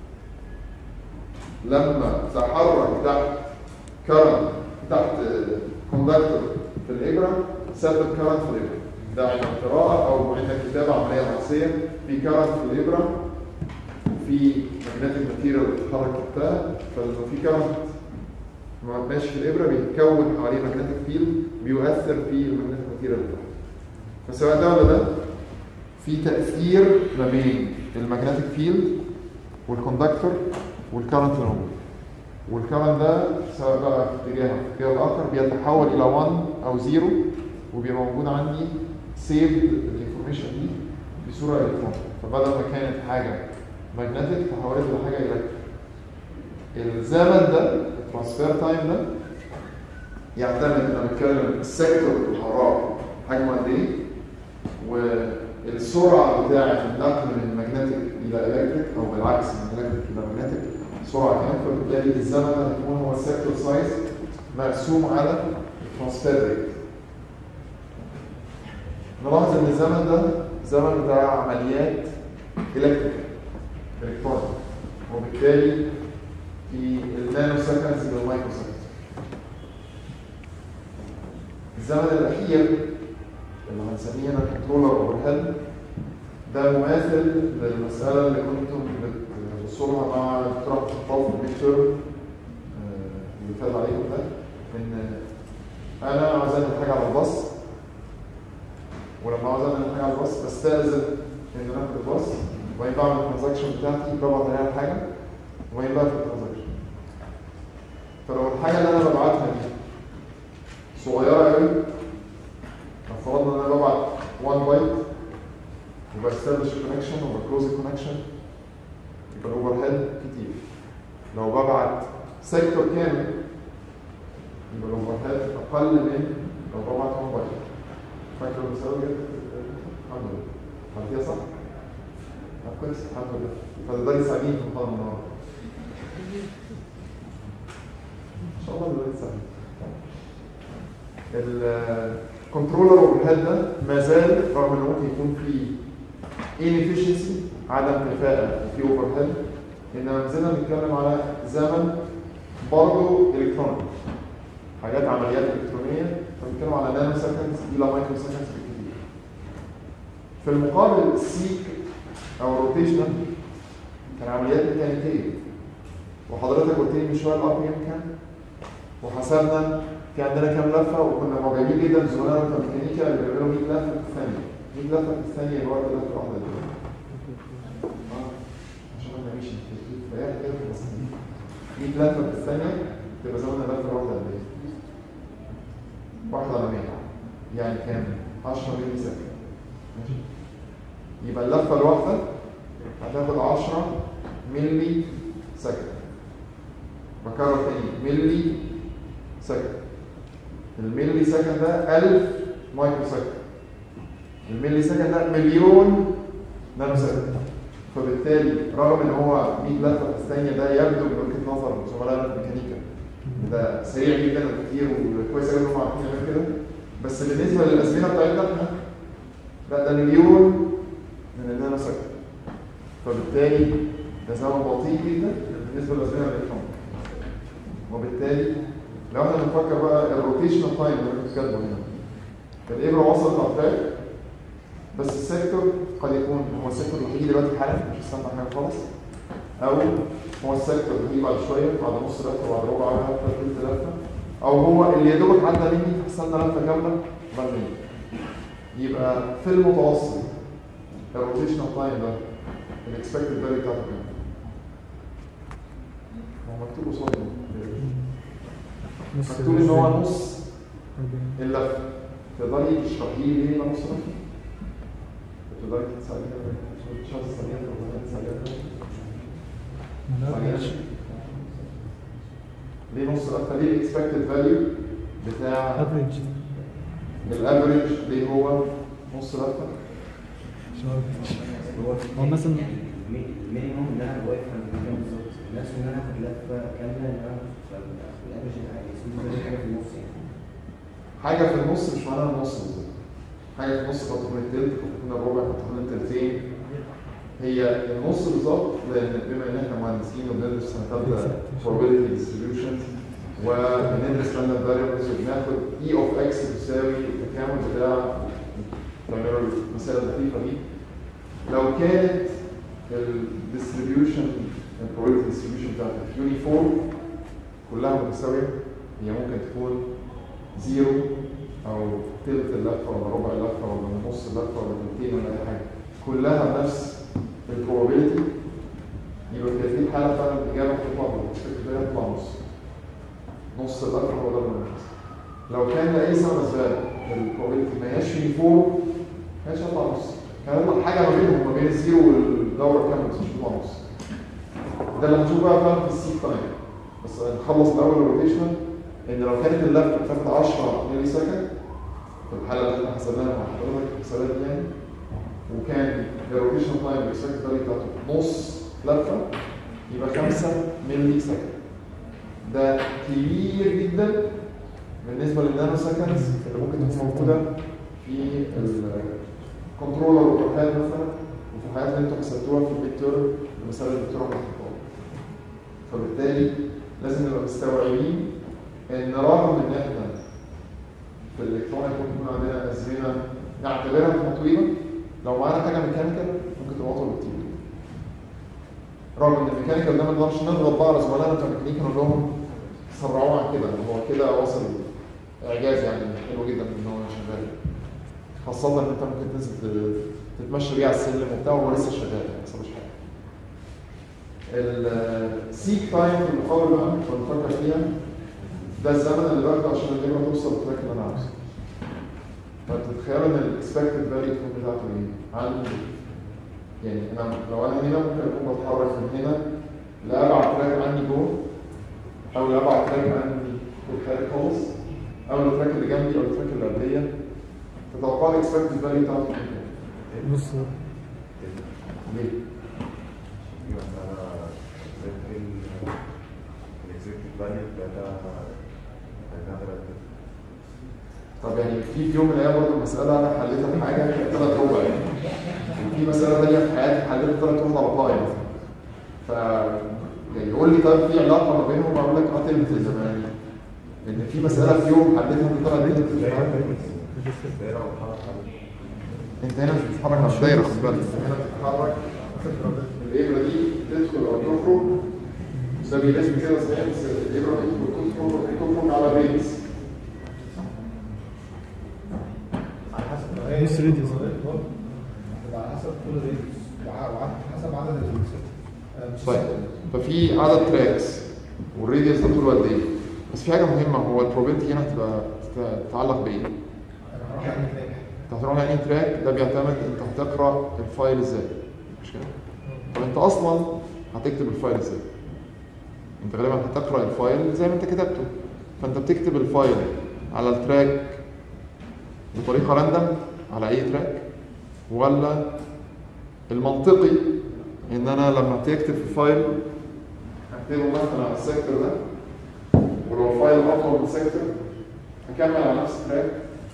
لما تحرك تحت كرنت تحت كوندكتور في الابره سبب كرنت في الابره ده عند القراءه او عند الكتابه عمليه عكسيه في كرنت في الابره وفي ماجنتيك ماتيريال بتتحرك تحتها فلما في كرنت ماشي في الابره بيتكون حواليه ماجنتيك فيلد بيؤثر في الماجنتيك ماتيريال بتاعته فسواء ده ولا ده في تاثير ما بين الماجنتيك فيلد والكوندكتور والكرنت اللي موجود والكرنت ده سواء بقى في اتجاه او في اتجاه الاخر بيتحول الى 1 او 0 وبيبقى موجود عندي سيفد الانفورميشن دي بصوره الكترونيه فبدل ما كانت حاجه ماجنتيك تحولت لحاجه الكترونيه الزمن ده الترانسفير تايم ده يعتمد انا بتكلم السيكتور الحراره حجمه قد ايه والسرعه بتاعه النقل من ماجنتيك الى الكتريك او بالعكس من الكتريك الى ماجنتيك سرعه كام فبالتالي الزمن ده هيكون هو السيكتور سايز مقسوم على الترانسفير ريت نلاحظ ان الزمن ده زمن بتاع عمليات الكتريك الكترونيك وبالتالي في النانو سكندز بالمايكرو سكندز الزمن الاخير اللي هنسميه انا كنترولر اوفر هيد ده مماثل للمساله اللي كنتم بتبصوا لها مع دكتور الخطاب في الميد تيرم اللي فات عليكم ده ان انا عاوز اعمل حاجه على الباص ولما عاوز اعمل حاجه على الباص بستاذن ان انا اخد الباص وبعدين بعمل الترانزكشن بتاعتي ببعت عليها الحاجه وبعدين بقى في الترانزكشن فلو الحاجه اللي انا ببعتها دي صغيره قوي فرضنا ان انا ببعت 1 بايت وبستبلش الكونكشن وبكلوز الكونكشن يبقى الاوفر هيد كتير لو ببعت سيكتور كامل يبقى الاوفر هيد اقل من لو ببعت 1 بايت فاكر المثال ده الحمد لله عملتيها صح؟ طب كويس الحمد لله فده يساعدني في المحاضره النهارده ان شاء الله ده يساعدني الكنترولر اوفر هيد ده ما زال رغم ان ممكن يكون فيه inefficiency عدم كفاءة وفي اوفر هيد انما ما زلنا بنتكلم على زمن برضه الكترونيك حاجات عمليات الكترونيه فبنتكلم على نانو سكندز الى مايكرو سكندز بالكثير في المقابل السيك او الروتيشنال كان عمليات ميكانيكيه وحضرتك قلت لي من شويه الار بي ام كام وحسبنا في عندنا كام لفه وكنا معجبين جدا بزملائنا بتوع الميكانيكا اللي بيعملوا 100 لفه في الثانيه 100 لفه في الثانيه اللي هو لفه واحده دي آه، عشان احنا ماشي فهي كده في الثانيه 100 لفه في الثانيه تبقى زمن اللفه الواحده قد ايه؟ واحد على 100 يعني كام؟ 10 مللي سكند ماشي يبقى اللفه الواحده هتاخد 10 مللي سكند بكرر تاني ملي سكند الملي سكند ده 1000 مايكرو سكند الملي سكند ده مليون نانو سكند فبالتالي رغم ان هو 100 لفه في الثانيه ده يبدو من وجهه نظر زملائنا الميكانيكا ده سريع جدا وكتير وكويس قوي ان هم عارفين يعملوا كده بس بالنسبه للازمنه بتاعتنا احنا لا ده مليون من النانو سكند فبالتالي ده زمن بطيء جدا بالنسبه للازمنه الالكترونيه وبالتالي لو احنا بنفكر بقى الروتيشنال تايم اللي كنت كاتبه هنا الابره وصلت على التراك بس السيكتور قد يكون هو السيكتور اللي هيجي دلوقتي حالا مش هستنى حاجه خالص او هو السيكتور اللي هيجي بعد شويه بعد نص لفه بعد ربع لفه ثلث لفه او هو اللي يا دوبك عدى مني حصلنا لفه كامله مرميه يبقى في المتوسط الروتيشنال تايم ده الاكسبكتد فاليو بتاعته كام؟ هو مكتوب قصاده نص مكتوب ان هو نص أربعين. اللفه تقدري تشرحي لي ليه نص لفه؟ تقدري تساليها مش عايز تساليها تقدري تساليها ما ده ثانية. ليه نص لفه ليه الاكسبكتد فاليو بتاع افريج الافريج ليه هو نص لفه مش عارف هو هو مثلا المينيموم ان انا واقف عند المكان بالظبط الناس ان انا اخد لفه كامله ان انا الافرج العالي اسمه حاجه في النص يعني حاجه في النص مش معناها النص بالظبط حاجه في النص قد تكون التلت قد تكون الربع قد تكون التلتين هي النص بالظبط لان بما ان احنا مهندسين وبندرس سنه ثالثه probability distributions وبندرس random variables وبناخد e of x تساوي التكامل بتاع تعملوا المساله اللطيفه دي لو كانت الديستريبيوشن البروبابيلتي distribution بتاعتك يونيفورم كلها متساويه هي ممكن تكون زيرو او تلت اللفه ولا ربع اللفه ولا نص اللفه ولا تلتين ولا اي حاجه كلها بنفس البروبابيلتي يبقى في هذه الحاله فعلا الاجابه هتطلع بالشكل ده هتطلع نص نص اللفه هو ده اللي بنحصل لو كان لاي سبب من الاسباب البروبابيلتي ما هياش يونيفورم ما هياش هيطلع نص كان هيطلع حاجه ما بينهم ما بين الزيرو والدوره كامله بس مش هيطلع نص ده اللي هنشوفه بقى فعلا في السيك تايم بس نخلص الاول الروتيشنال ان لو كانت اللفه بتاخد 10 ملي سكند في الحاله اللي احنا حسبناها مع حضرتك الحسابات دي يعني وكان الروتيشن تايم الاكسبكت فاليو بتاعته نص لفه يبقى 5 ملي سكند ده كبير جدا بالنسبه للنانو سكندز اللي ممكن تكون موجوده في الكنترولر والحاجات مثلا وفي الحاجات اللي انتوا حسبتوها في الميد تيرم المساله اللي الدكتور محطوطها فبالتالي لازم نبقى مستوعبين ان رغم ان احنا في الالكترونيك ممكن يكون عندنا ازمنه نعتبرها طويله لو معانا حاجه ميكانيكال ممكن تبقى اطول بكتير رغم ان الميكانيكال ده ما نقدرش نضغط بقى على زملائنا بتوع الميكانيكا نقول لهم سرعوه عن كده هو كده واصل اعجاز يعني حلو جدا ان هو شغال خاصة ان انت ممكن تنزل تتمشى بيه على السلم وبتاع وهو لسه شغال ما حصلش حاجة. السيك تايم في المقابل بقى بنفكر فيها ده الزمن اللي باخده عشان النمرة توصل للتراك اللي انا عاوزه. فتتخيل ان الاكسبكتد فاليو تكون بتاعته ايه؟ عندي يعني انا لو انا هنا ممكن اكون بتحرك من هنا لابعد تراك عندي جوه او لابعد تراك عندي في الخارج خالص او التراك اللي جنبي او التراك اللي قبليه تتوقع الاكسبكتد فاليو بتاعته كام؟ نص ليه؟ طب يعني في في يوم من الايام برضه مساله انا حليتها في حاجه ثلاث ربع يعني وفي مساله ثانيه في حياتي حليتها ثلاث ربع على باي مثلا ف يعني يقول لي طيب في علاقه ما بينهم اقول لك اه تلت زمان ان في مساله في يوم حليتها بطلع تلت انت هنا مش بتتحرك على الدايره خد بالك انت هنا بتتحرك الابره دي تدخل او تخرج ده بيلازم كده صحيح بس الابره دي تدخل تخرج على بيز نص ريديوس على حسب طول الريديوس وعلى حسب عدد الريديوسات طيب ففي عدد تراكس والريديوس ده طوله قد ايه بس في حاجه مهمه هو البروبابيلتي هنا هتبقى تت- تتعلق بايه؟ انا هروح يعني هناك انت هتروح يعني تراك ده بيعتمد انت هتقرا الفايل ازاي مش كده؟ طب انت اصلا هتكتب الفايل ازاي؟ انت غالبا هتقرا الفايل زي ما انت كتبته فانت بتكتب الفايل على التراك بطريقه راندم على اي تراك ولا المنطقي ان انا لما تكتب في فايل هكتبه مثلا على السيكتور ده ولو الفايل اطول من سيكتور هكمل على نفس التراك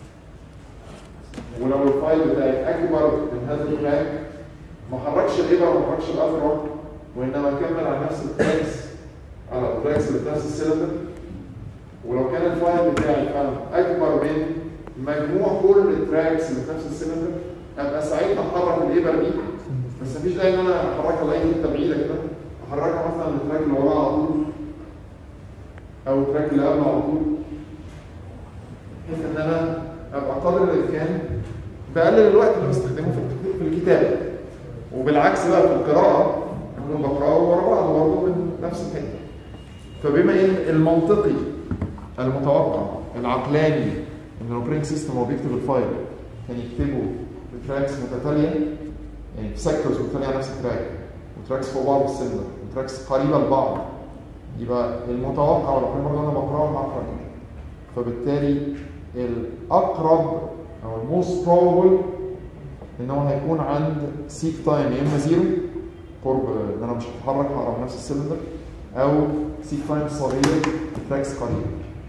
ولو الفايل بتاعي اكبر من هذا التراك ما حركش الابره ما حركش الافرع وانما اكمل على نفس التراكس على التراكس اللي في نفس السيلندر ولو كان الفايل بتاعي فعلا اكبر من مجموع كل التراكس اللي في نفس السيلندر ابقى ساعتها احرك الابره دي بس مفيش داعي ان انا احركها لاي حته بعيده كده احركها مثلا للتراك اللي وراه على طول او التراك اللي قبله على طول بحيث ان انا ابقى قدر الامكان بقلل الوقت اللي بستخدمه في الك- في الكتابه وبالعكس بقى في القراءه اكون بقراه ورا بعض برضه من نفس الحته فبما ان المنطقي المتوقع العقلاني ان الاوبريتنج سيستم هو بيكتب الفايل كان يكتبه بتراكس متتاليه يعني سيكتورز متتاليه على نفس التراك وتراكس فوق بعض بالسلندر وتراكس قريبه لبعض يبقى المتوقع ولا كل مره انا بقراه هقرا كده فبالتالي الاقرب او الموست بروبل ان هو هيكون عند سيك تايم يا اما زيرو قرب ان انا مش هتحرك هقرا من نفس السلندر او سيك تايم صغير تراكس قريب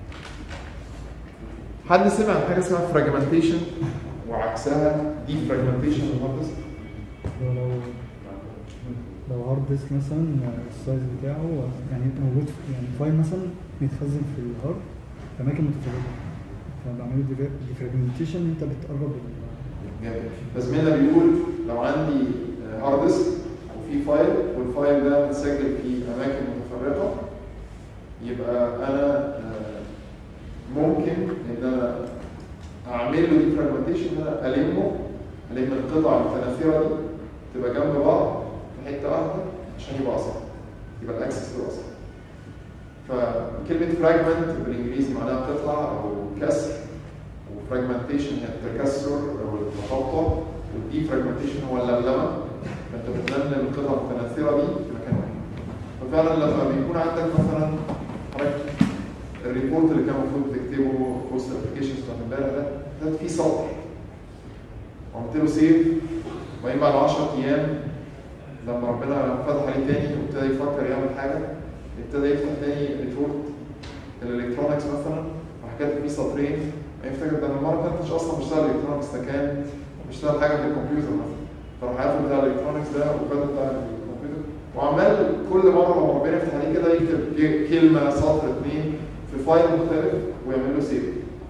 حد سمع عن حاجه اسمها فراجمنتيشن وعكسها دي فراجمنتيشن الهارد ديسك لو لو هارد ديسك مثلا السايز بتاعه يعني موجود في يعني فايل مثلا بيتخزن في الهارد في اماكن متفرقه فبعمل له ديفراجمنتيشن انت بتقرب ال- جامد فزميلنا بيقول لو عندي هارد ديسك وفي فايل والفايل ده متسجل في اماكن متفرقه يبقى انا آه، ممكن ان انا اعمل له دي فراجمنتيشن ان انا المه الم القطع المتناثره دي تبقى جنب بعض في حته واحده عشان يبقى اسرع يبقى الاكسس يبقى اسرع فكلمه فراجمنت بالانجليزي معناها قطعه او كسر وفراجمنتيشن هي التكسر او التقطع والدي فراجمنتيشن هو اللملمه فانت بتلملم القطع المتناثره دي في مكان واحد ففعلا لما بيكون عندك مثلا حضرتك الريبورت اللي كان المفروض تكتبه في وسط الابلكيشنز بتاعت امبارح ده كتبت فيه سطر وعملت له سيف وبعدين بعد 10 ايام لما ربنا فتح عليه تاني وابتدى يفكر يعمل حاجه ابتدى يفتح تاني ريبورت الالكترونكس مثلا راح كاتب فيه سطرين يفتكر ده أنا المره اللي فاتت مش اصلا بشتغل الكترونكس ده كان بشتغل حاجه في الكمبيوتر مثلا فراح عارف بتاع الالكترونكس ده وكاتب بتاع الكمبيوتر وعمال كل مره لما ربنا يفتح عليه كده يكتب ك- كلمه سطر اثنين في فايل مختلف ويعمل له سيف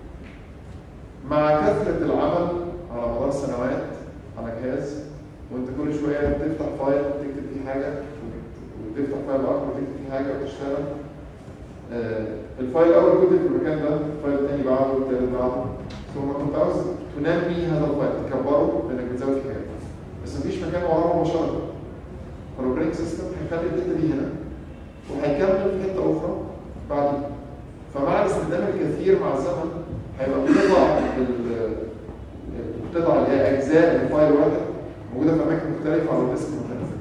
مع كثره العمل على مدار سنوات على جهاز وانت كل شويه تفتح فايل تكتب فيه حاجه وتفتح فايل اخر وتكتب فيه حاجه وتشتغل آه، الفايل الاول كنت في المكان ده الفايل الثاني بعده والثالث بعده ثم كنت عاوز تنمي هذا الفايل تكبره بانك بتزود فيه حاجات بس مفيش مكان وراه مباشره فالاوبريتنج سيستم هيخلي الداتا دي هنا وهيكمل في حته اخرى بعدين فمع الاستخدام الكثير مع الزمن هيبقى قطع ال- القطع اللي هي اجزاء من فايل واحد موجوده في اماكن مختلفه على الديسك مختلفه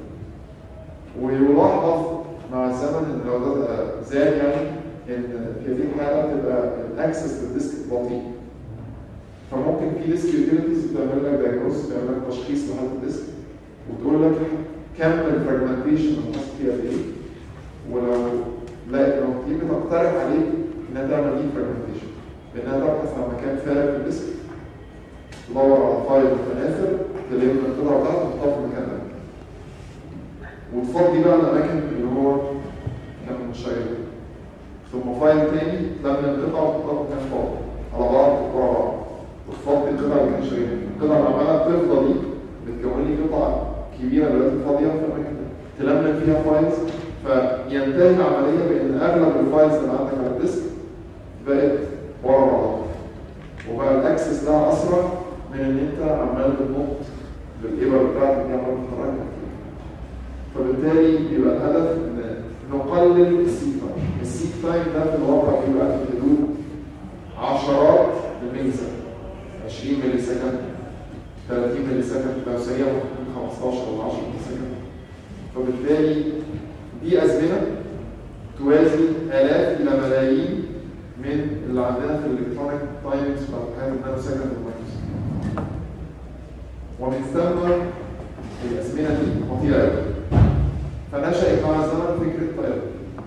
ويلاحظ مع الزمن ان لو ده زاد يعني ان في هذه الحاله تبقى الاكسس للديسك بطيء فممكن في ديسك يوتيليتيز بتعمل لك دايجنوز بتعمل لك تشخيص لحاله الديسك وتقول لك كم الفراجمنتيشن اللي حصل فيها قد ايه ولو لا لو دي بتقترح عليك انها تعمل دي فراجمنتيشن بانها تبحث عن مكان فارغ في الديسك تدور على فايل متناثر تلم القطعه بتاعته وتحطها في المكان ده وتفضي بقى الاماكن اللي هو كان متشير ثم فايل تاني تلم القطعه وتحطها في مكان فاضي على بعض ورا بعض وتفضي القطعه اللي كانت شايلها القطعه اللي عمالة تفضى دي بتكون لي قطعه كبيره دلوقتي فاضيه في الاماكن دي تلملم فيها فايلز فينتهي العمليه بان اغلب الفايلز اللي عندك على الديسك بقت ورا بعض وبقى الاكسس لها اسرع من ان انت عمال بتنط بالابر بتاعتك دي عمال بتحركها فبالتالي بيبقى الهدف ان نقلل السيك تايم السيك تايم ده في الواقع بيبقى في حدود عشرات الملي سكند 20 ملي سكند 30 ملي سكند لو سريع ممكن 15 ولا 10 ملي سكند فبالتالي دي ازمنه توازي الاف الى ملايين من اللي عندنا في الالكترونيك تايمز بتاعت حاجه النانو سكند والمايكرو سكند ومن ثم الازمنه دي خطيره قوي فنشأت مع الزمن فكره طيب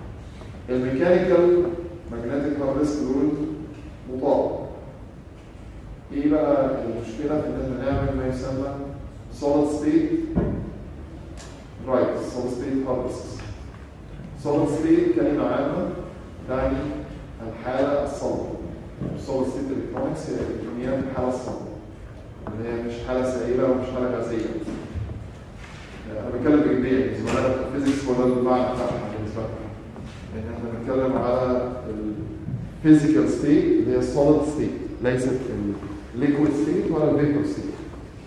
الميكانيكال ماجنتيك هارد ديسك دول مطاط ايه بقى المشكله في ان احنا نعمل ما يسمى solid state رايت solid state hard disks solid state كلمه عامه تعني الحاله الصلبه solid state electronics هي الكترونيات الحاله الصلبه اللي هي مش حاله سائله ومش حاله غازيه انا بتكلم بجديه زملاء الفيزيكس هو ده المعنى بتاعها بالنسبه لنا ان احنا بنتكلم على ال- physical state اللي هي solid state ليست liquid state ولا vapor state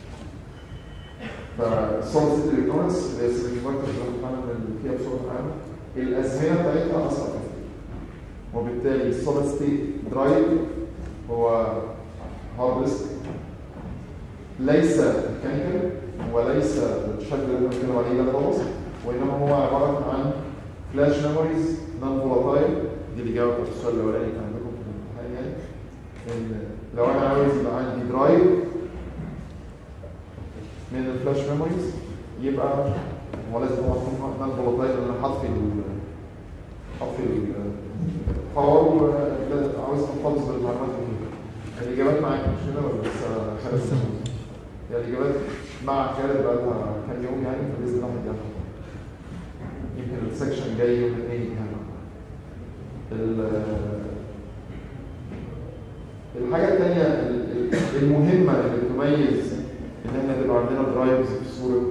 فالسوليد ستيت الكترونكس اللي هي السيمي كوندكتور اللي فيها بصوره عامه الازمنه بتاعتها اسرع بكتير وبالتالي السوليد ستيت درايف هو هارد ديسك ليس ميكانيكال وليس الشكل اللي احنا بنتكلم عليه ده خالص وانما هو عباره عن فلاش ميموريز نون فولاتايل دي اللي جاوبت على السؤال الاولاني كان عندكم في الامتحان يعني ان لو انا عاوز يبقى عندي درايف من الفلاش ميموريز يبقى هو لازم هو يكون نون فولاتايل لان انا حاطط في ال- حاطط في الباور وعاوز احتفظ بالمعلومات دي الاجابات معاك مش هنا ولا لسه خالد يعني الاجابات مع خالد بقى لها كام يوم يعني فباذن الله هنجمعها يمكن السكشن جاي يوم الاثنين يعني ال- الحاجة الثانية ال- ال- المهمة اللي تميز إن إحنا تبقى عندنا درايفز في صورة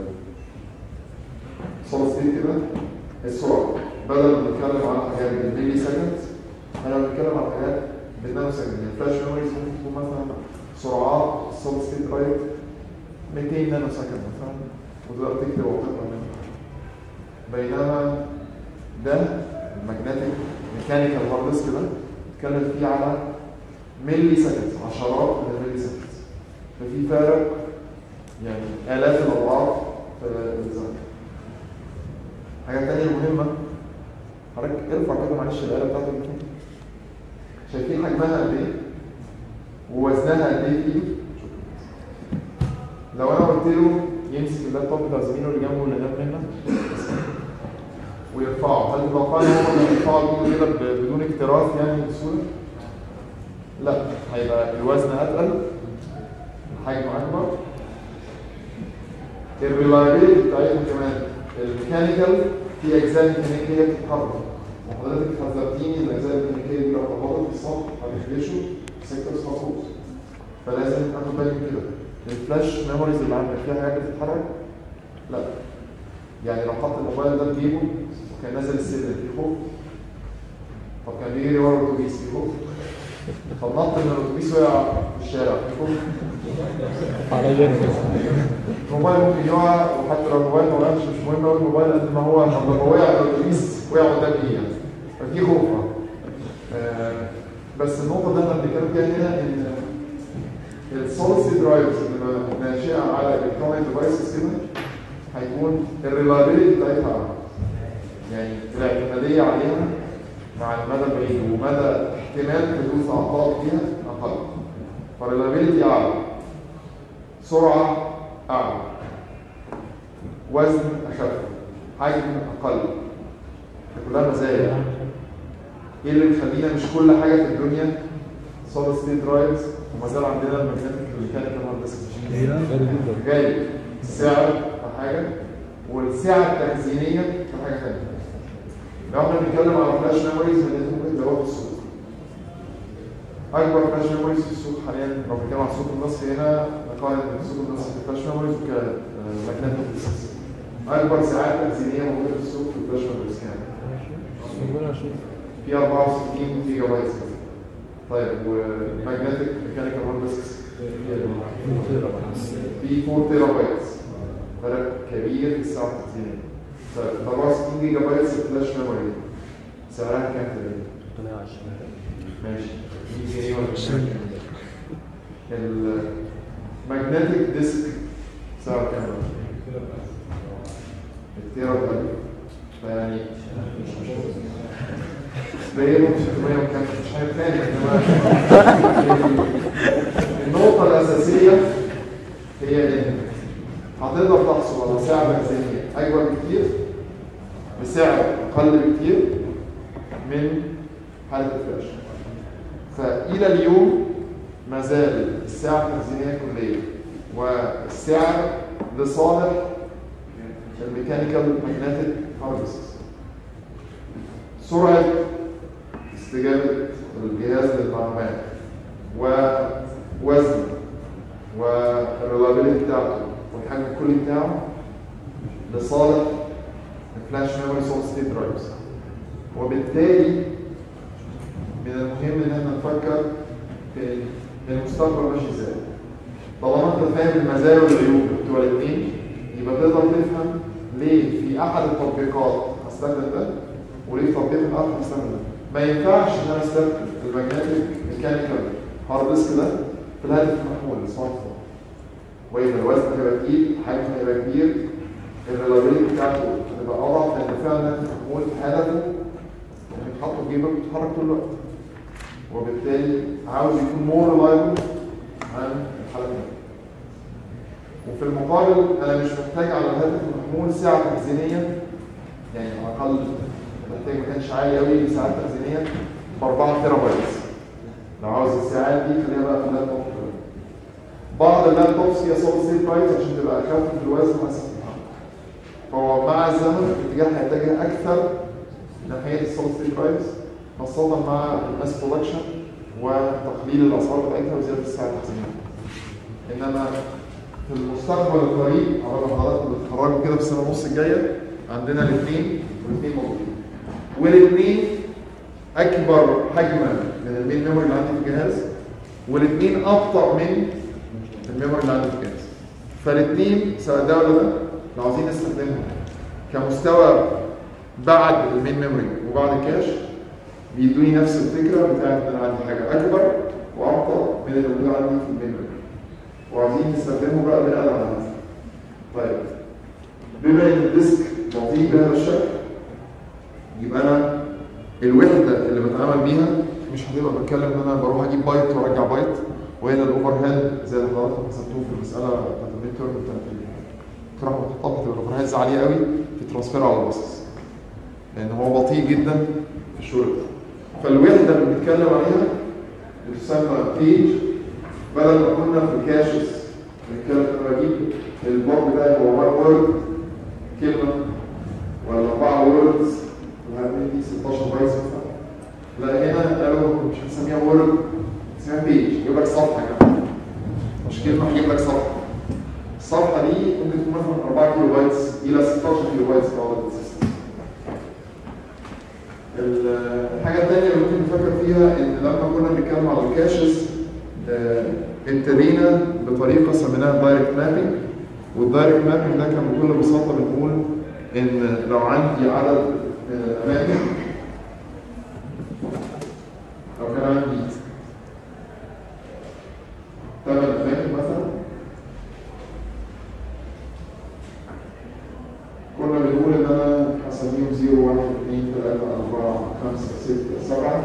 سوليد ستيت كده السرعة بدل ما نتكلم على حاجات بالملي سكند احنا بنتكلم على حاجات بالنانو سكند يعني الفلاش ميموريز ممكن تكون مثلا سرعات السوليد ستيت درايف 200 نانو سكند مثلا وتقدر تكتب وتقرا منها بينما ده الماجنتيك ميكانيكال هارد ديسك ده بنتكلم فيه على ملي سكند عشرات من الملي سكند ففي فارق يعني آلاف الأضعاف في الزمن حاجة تانية مهمة حضرتك ارفع كده معلش الآلة بتاعتك دي. شايفين حجمها قد إيه؟ ووزنها قد إيه في إيده؟ لو أنا قلت له يمسك اللابتوب بتاع زميله اللي جنبه اللي جنب منه ويرفعه، هل تتوقع إن هو لما يرفعه بإيده كده ب- بدون اكتراث يعني بسهولة؟ لا هيبقى الوزن أتقل الحجم أكبر الريلايبيلتي بتاعتهم كمان الميكانيكال في اجزاء ميكانيكيه بتتحرك وحضرتك حذرتيني الاجزاء الميكانيكيه دي لو اتحركت في السطح هتفلشوا سيكتورز مخصوص فلازم اخد بالي من كده الفلاش ميموريز اللي عندك فيها حاجات بتتحرك لا يعني لو حط الموبايل ده في جيبه وكان نازل السلم في خوف طب كان بيجري ورا الاتوبيس في خوف طب نط من الاتوبيس وقع في الشارع في خوف على جنب الموبايل ممكن يقع وحتى لو الموبايل ما وقعش مش مهم قوي الموبايل قد ما هو لما وقع على الاتوبيس وقع قدام ايه يعني ففي خوف آه بس النقطه اللي احنا بنتكلم فيها هنا ان السوليد ستيت درايفز اللي ناشئه على الكترونيك ديفايسز كده هيكون الريلايبيلتي بتاعتها أعلى. يعني الاعتماديه عليها مع المدى البعيد ومدى احتمال حدوث اعطال فيها اقل فالريلايبيلتي اعلى سرعه أعلى وزن أخف حجم أقل دي كلها مزايا إيه اللي مخلينا مش كل حاجة في الدنيا solid state drives وما زال عندنا الماجنتيك ميكانيكال هارد ديسك غالي جدا غالي السعر في حاجة والسعة التخزينية في حاجة ثانية لو احنا بنتكلم على فلاش ميموريز ممكن تلاقوها في السوق اكبر فلاش ميموريز في السوق حاليا لو بنتكلم عن سوق النصر هنا نقارن بين سوق النصر في الفلاش ميموريز وكماجنتيك ديسكس اكبر ساعات تخزينيه موجوده في السوق في الفلاش ميموريز كام؟ ربنا يشوف في 64 جيجا بايت طيب وماجنتيك ميكانيكال هارد ديسكس في 4 تيرا بايت فرق كبير في الساعه التخزينيه طيب 64 جيجا بايت فلاش ميموري سعرها كام تقريبا؟ ماشي 100 جنيه ولا 20 الماجنتيك ديسك سعره كام؟ التيرا بايت فيعني بينهم 600 وكام مش حاجه ثانيه انما النقطه الاساسيه هي ان هتقدر تحصل على سعر تخزينيه اكبر بكتير بسعر اقل بكتير من حاله الفلاش فالى اليوم ما زال السعر التخزينيه كليه والسعر لصالح الميكانيكال ماجنتيك هاردسكس سرعه استجابه الجهاز للمعلومات ووزن والريلابيلتي بتاعته والحجم الكلي بتاعه لصالح الفلاش ميموري سوليد ستيت درايفز وبالتالي من المهم المستقبل ماشي ازاي طالما انت فاهم المزايا والعيوب بتوع الاثنين يبقى تقدر تفهم ليه في احد التطبيقات هستخدم ده وليه في تطبيق الاخر هستخدم ده ما ينفعش ان انا استخدم الماجنتيك ميكانيكال هارد ديسك ده في الهاتف المحمول السمارت فون ويبقى الوزن هيبقى تقيل حجمه هيبقى كبير الريلابيلتي بتاعته هتبقى اضعف لان فعلا الهاتف المحمول هدفه انك تحطه في جيبك وتتحرك طول الوقت وبالتالي عاوز يكون مور ريلايبل عن الحالة الثانية وفي المقابل انا مش محتاج على الهاتف المحمول ساعة تخزينية يعني على الاقل محتاج ما كانش عالي قوي ساعات تخزينية ب 4 تيرا بايت لو عاوز الساعات دي خليها بقى في اللابتوب بعض اللابتوبس هي سوليد ستيت بايت عشان تبقى اخف في الوزن واسهل في الحمل فهو مع الزمن الاتجاه هيتجه اكثر ناحيه السوليد ستيت بايت خاصه مع الماس برودكشن وتقليل الاسعار بتاعتها وزياده السعر التخزينيه انما في المستقبل القريب على ما حضراتكم بتتخرجوا كده في السنه ونص الجايه عندنا الاثنين والاثنين موجودين والاثنين اكبر حجما من المين ميموري اللي عندي في الجهاز والاثنين ابطا من الميموري اللي عندي في الجهاز فالاثنين سواء ده ولا ده لو عاوزين نستخدمهم كمستوى بعد المين ميموري وبعد الكاش بيدوني نفس الفكره بتاعت ان انا عندي حاجه اكبر وابطا من اللي موجود عندي في المين ميموري وعايزين نستخدمه بقى بناء على هذا طيب بما ان الديسك بطيء بهذا الشكل يبقى انا الوحده اللي بتعامل بيها مش هتبقى بتكلم ان انا بروح اجيب بايت وارجع بايت وهنا الاوفر هيد زي اللي حضراتكم حسبتوه في المساله بتاعت الميد تيرم بتاعت الكرة المحطات بتبقى الاوفر هيدز عاليه قوي في ترانسفير على الباصص لان هو بطيء جدا في الشغل فالوحده اللي بنتكلم عليها بتسمى بيج بدل ما كنا في الكاشز بنتكلم انا بجيب البورد بتاعي هو 1 وورد كلمه ولا اربعه ووردز وهعمل دي 16 بايت لا هنا قالوا مش هنسميها وورد اسمها بيج يجيب لك صفحه كمان مش كلمه هيجيب لك صفحه الصفحه دي ممكن تكون مثلا 4 كيلو بايتس الى 16 كيلو بايتس في بعض السيستم الحاجه الثانيه اللي ممكن نفكر فيها ان لما كنا بنتكلم على الكاشز آه، ابتدينا بطريقه سميناها دايركت مابينج والدايركت مابينج ده كان بكل بساطه بنقول ان لو عندي عدد آه، اماكن لو كان عندي ثمان اماكن مثلا كنا بنقول ان انا هسميهم 0 1 2 3 4 5 6 7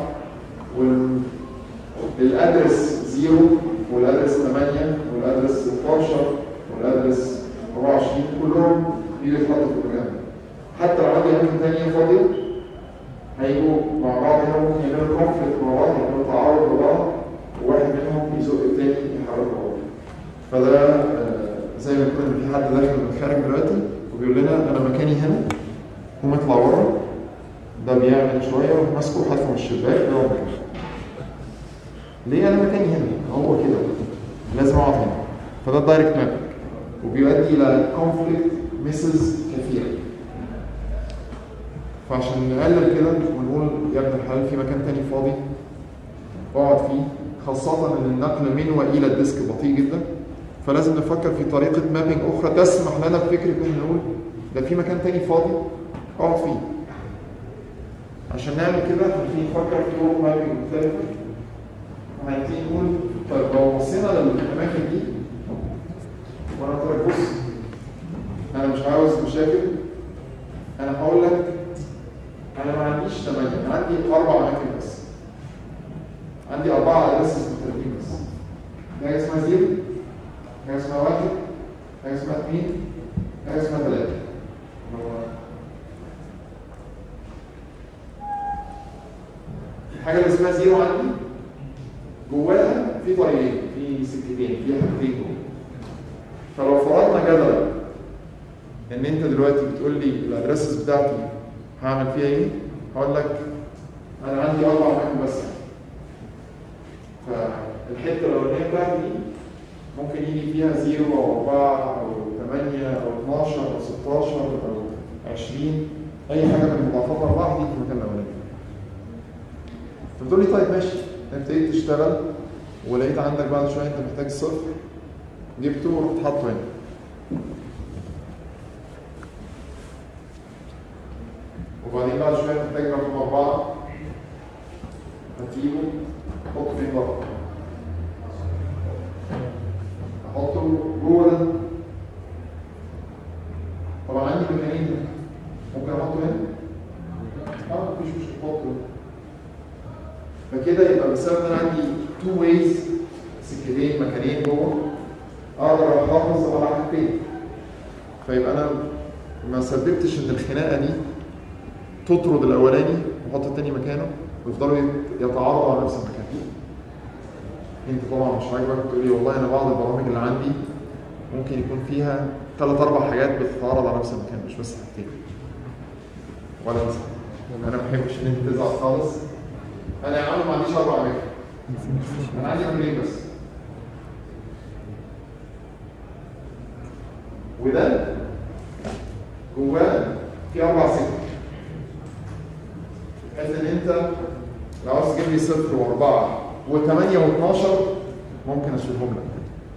والادرس 0 والادرس 8 والادرس 16 والادرس 24 كلهم بيتحطوا في المكان ده. حتى لو عندي اماكن ثانيه فاضيه هيجوا مع بعض هنا ممكن يعملوا كونفليكت مع بعض يعملوا تعارض مع بعض وواحد منهم يزق الثاني يحركه مع بعض فده آه، زي ما يكون في حد داخل من الخارج دلوقتي وبيقول لنا انا مكاني هنا قوم اطلع ورا ده بيعمل شويه ويروح ماسكه وحاطه من الشباك يقعد مكانه ليه انا مكاني هنا هو كده لازم اقعد هنا فده الدايركت مابينج وبيؤدي الى كونفليكت ميسز كثيره فعشان نقلل كده ونقول يا ابن الحلال في مكان تاني فاضي اقعد فيه خاصة ان النقل من والى الديسك بطيء جدا فلازم نفكر في طريقة مابينج اخرى تسمح لنا بفكرة ان نقول ده في مكان تاني فاضي اقعد فيه عشان نعمل كده هنبتدي نفكر في طرق مابينج مختلفة وهنبتدي نقول طيب لو بصينا للاماكن دي وانا قلت لك بص انا مش عاوز مشاكل انا هقول لك انا ما عنديش ثمانية انا عندي اربع اماكن بس عندي اربعة ادرسز مختلفين بس حاجة اسمها زيرو حاجة اسمها واحد حاجة اسمها اثنين حاجة اسمها ثلاثة الحاجة اللي اسمها زيرو عندي جواها في طريقين في سكتين في حاجتين جوه فلو فرضنا جدلا ان انت دلوقتي بتقول لي الادرسز بتاعتي هعمل فيها ايه؟ هقول لك انا عندي اربع اماكن بس فالحته الاولانيه بتاعتي دي ممكن يجي فيها 0 او 4 او 8 او 12 او 16 او 20 اي حاجه من المضاعفات اربعه دي في المكان الاولاني فبتقول لي طيب ماشي ابتديت تشتغل ولقيت عندك بعد شويه انت محتاج صفر جبته ورحت حاطه هنا وبعدين بعد شويه محتاج رقم اربعه هتجيبه تحطه فين بره احطه جوه ده طبعا عندي مكانين هنا. ممكن احطه هنا اه مفيش مشكله احطه فكده يبقى بسبب ان انا عندي تو ويز سكتين مكانين جوه اقدر احافظ على حاجتين فيبقى انا ما سببتش ان الخناقه دي تطرد الاولاني واحط التاني مكانه ويفضلوا يت- يتعارضوا على نفس المكان انت طبعا مش عاجبك تقول لي والله انا بعض البرامج اللي عندي ممكن يكون فيها ثلاث اربع حاجات بتتعارض على نفس المكان مش بس حاجتين ولا انسى انا ما بحبش ان انت تزعل خالص انا يا عم ما عنديش اربع اماكن انا عندي مكانين بس وده جواه في اربع سكك بحيث ان انت لو عاوز تجيب لي صفر واربعه وثمانيه و12 ممكن اشيلهم لك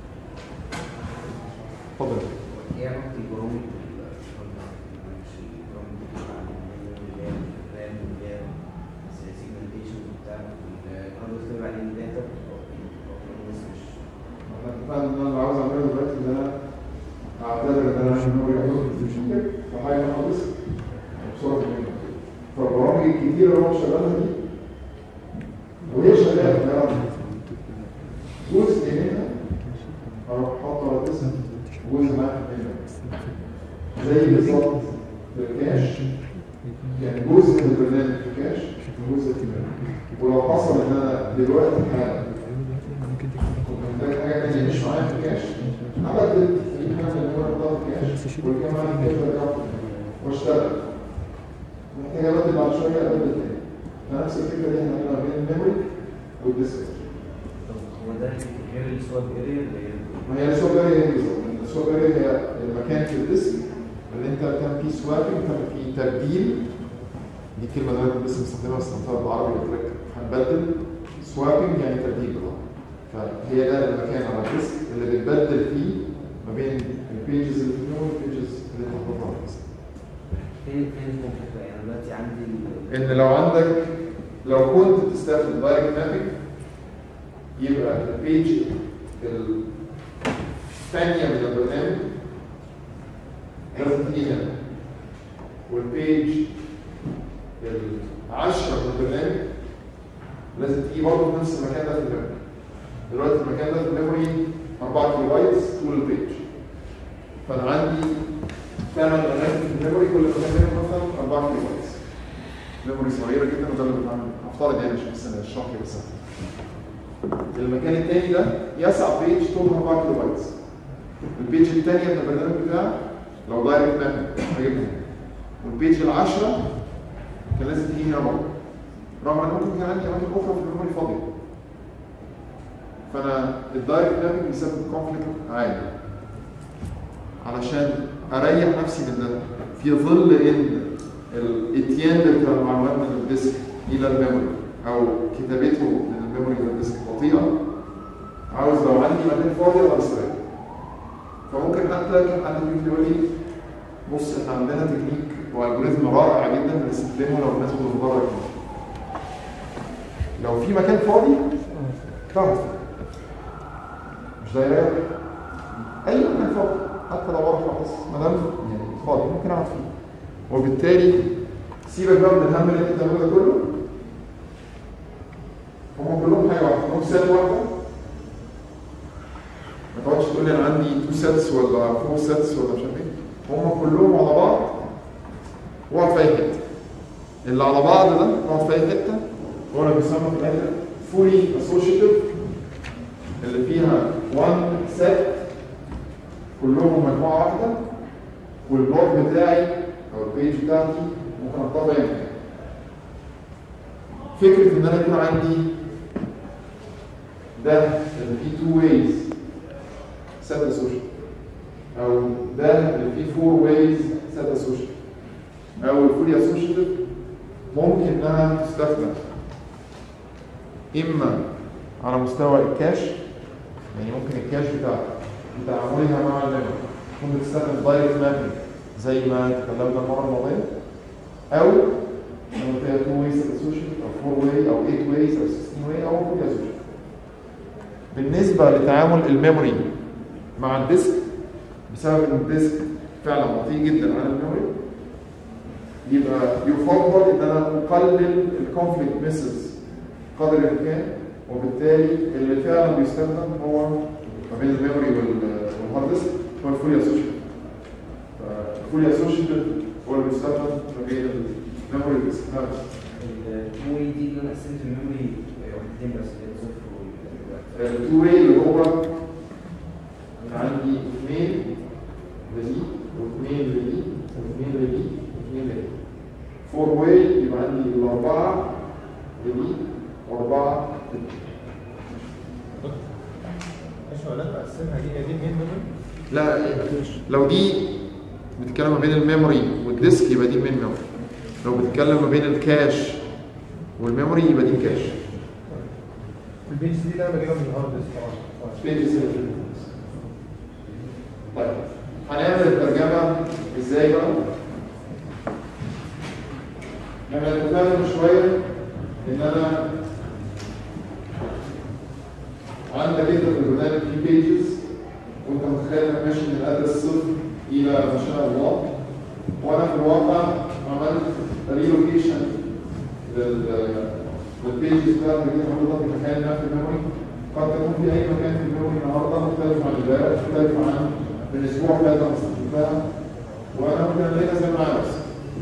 اتفضل ايه علاقة البرامج مش البرامج اللي هي الرام اللي هي سيجمنتيشن بتاع الهاردوير اللي بعدين داتا الناس مش احنا اتفقنا ان انا اللي عاوز اعمله دلوقتي ان انا اعتبر ان انا عشان نور يحط في حاجه خالص بصوره منها فالبرامج الكتير اللي هو شغالها دي وهي شغاله في الجرام جزء منها اروح حاطه على الاسم جزء واحد منها زي بالظبط في الكاش يعني جزء من البرنامج في الكاش وجزء في البرنامج ولو حصل ان انا دلوقتي حالا كنت محتاج حاجه تانية مش معايا في الكاش عملت في حاجه اللي هو الضغط كاش وكان معايا كاش برجعه واشتغل محتاج ابدل بعد شويه ابدل تاني فنفس الفكره دي احنا عملنا بين الميموري والديسك طب هو ده غير السواب اريا اللي هي ما هي السواب اريا هي بالظبط السواب اريا هي المكان في الديسك اللي انت كان فيه سوابنج كان فيه تبديل دي كلمه دايما لسه بستخدمها استخدمتها بالعربي قلت لك هنبدل سوابنج يعني تبديل بالعربي فهي ده المكان على الديسك اللي بتبدل فيه ما بين البيجز اللي في الميموري والبيجز اللي انت حاططها على الديسك فين فين الفكرة يعني أنا دلوقتي عندي ال- ان لو عندك لو كنت بتستخدم دايركت مابينج يبقى البيج الثانيه من البرنامج لازم تيجي هنا والبيج العشرة من البرنامج لازم تيجي برضه في نفس المكان ده في الميموري دلوقتي المكان ده في الميموري 4 كيلو بايتس طول البيج فانا عندي ثمان اماكن في الميموري كل مكان منهم مثلا 4 كيلو بايتس ميموري صغيره جدا وده اللي بنعمل افترض يعني عشان بس الشرح بس المكان الثاني ده يسع بيج طول 4 كيلو بايتس البيج الثانيه من البرنامج بتاعك لو دايركت ماب هجيبها هنا والبيج العشرة كان لازم تيجي هنا برضه رغم ان ممكن كان عندي اماكن اخرى في الميموري فاضيه فانا الدايركت مابنج بيسبب كونفليكت عالي علشان اريح نفسي من ده في ظل ان الاتيان بتاع المعلومات من الديسك الى الميموري او كتابته من الميموري الى الديسك بطيئه عاوز لو عندي مكان فاضي ابقى مستريح فممكن حتى كان حد ممكن يقول لي بص احنا عندنا تكنيك والجوريزم رائع جدا بنستخدمه لو الناس بتتفرج لو في مكان فاضي اختاره مش ده يريح اي مكان فاضي حتى لو ورا خالص ما دام يعني فاضي ممكن اقعد فيه وبالتالي سيبك بقى من الهم اللي انت بتعمله ده كله هم كلهم حاجه واحده هم سيت واحده ما تقعدش تقول لي انا عندي تو سيتس ولا فور سيتس ولا مش عارف ايه هم كلهم على بعض واقعد في اي حته اللي على بعض ده اقعد في اي حته هو اللي بيسمى في الاخر فولي اسوشيتيف اللي فيها وان سيت كلهم مجموعه واحده والبلوك بتاعي او البيج بتاعتي ممكن اطبق يعني فكره ان انا يكون عندي ده اللي فيه تو ويز سيت اسوشيتيف او ده اللي فيه فور ويز سيت اسوشيتيف او الفولي اسوشيتيف ممكن انها تستخدم اما على مستوى الكاش يعني ممكن الكاش بتاع بتعاملها مع الميموري تكون بتستخدم دايركت مابنج زي ما تكلمنا المره الماضيه او لما فيها 2 واي سبستيوشن او 4 واي او 8 واي او 16 واي او فول اسوشن بالنسبه لتعامل الميموري مع الديسك بسبب ان الديسك فعلا بطيء جدا عن الميموري يبقى يفضل ان انا اقلل الكونفليكت ميسز قدر الامكان وبالتالي اللي فعلا بيستخدم هو ما بين الميموري وال- والهارد ديسك هو الفولي اسوشيتد الفولي اسوشيتد هو اللي بيستخدم ما بين الميموري والديسك نعم. التو واي دي اللي انا قسمت الميموري وحدتين بس اللي هي صفر وال- التو واي اللي هو انا عندي اثنين لدي واثنين لدي واثنين لدي واثنين لدي فور واي يبقى عندي الاربعه لدي واربعه لدي ماشي ولا تقسمها دي هي دي المين ميموري لا لو دي بتتكلم ما بين الميموري والديسك يبقى دي المين ميموري لو بتتكلم ما بين الكاش والميموري يبقى دي كاش البيج دي اللي انا بجيبها من الهارد ديسك طبعا طيب هنعمل الترجمة ازاي بقى؟ احنا اتفقنا من شوية ان انا عندك انت في البرنامج في بيجز وانت متخيل انك ماشي من الادرس صفر الى ما شاء الله وانا في الواقع عملت ريلوكيشن لل للبيجز بتاعتك دي حطيتها في مكان ما في الميموري قد تكون في اي مكان في الميموري النهارده مختلف عن امبارح مختلف عن من اسبوع فات انا استخدمتها وانا ممكن الاقيها زي ما انا عاوز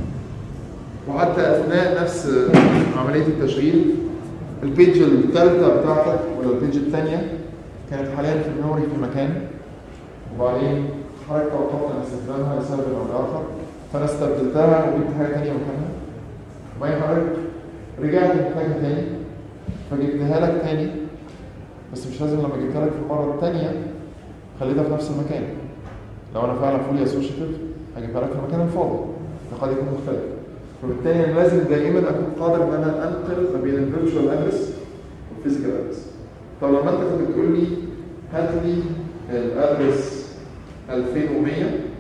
وحتى اثناء نفس عمليه التشغيل البيج الثالثه بتاعتك ولا البيج الثانيه كانت حاليا في الميموري في مكان وبعدين حضرتك توقفت عن استخدامها لسبب او لاخر فانا استبدلتها وجبت حاجه ثانيه مكانها وبعدين حضرتك رجعت محتاجها تاني فجبتها لك تاني بس مش لازم لما جبتها لك في المره الثانيه خليتها في نفس المكان لو انا فعلا فولي اسوشيتيف هجيبها لك في المكان الفاضي فقد يكون مختلف فبالتالي انا لازم دائما اكون قادر ان انا انقل ما بين الفيرتشوال ادرس والفيزيكال ادرس طب لما انت كنت بتقول لي هات لي الادرس 2100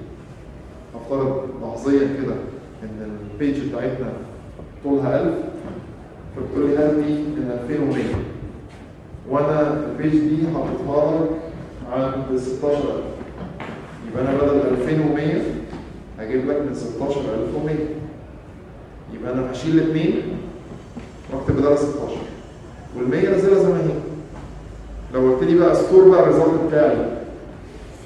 افترض لحظيا كده ان البيج بتاعتنا طولها 1000 فبتقول لي هات لي من 2100 وانا البيج دي حاططها لك عند 16000 يبقى انا بدل 2100 هجيب لك من 16100 يبقى انا هشيل الاثنين واكتب بدل 16 وال100 نازلها زي ما هي لو قلت لي بقى ستور بقى الريزلت بتاعي في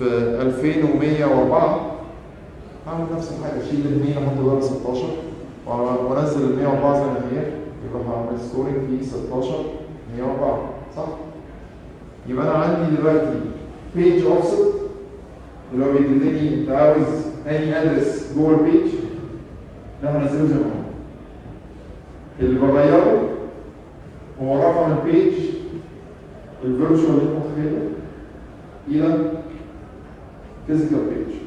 2104 هعمل نفس الحاجه اشيل ال 100 احط بدل 16 وانزل ال 104 زي ما هي يبقى هعمل ستورنج في 16 104 صح؟ يبقى انا عندي دلوقتي بيج اوفست اللي هو بيدلني انت عاوز اني ادرس جوه البيج ده هنزله زي ما هو اللي بغيره هو رقم البيج الفيرتشوال اللي انت متخيله الى فيزيكال بيج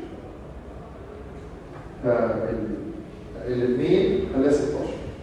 فالاثنين خليها 16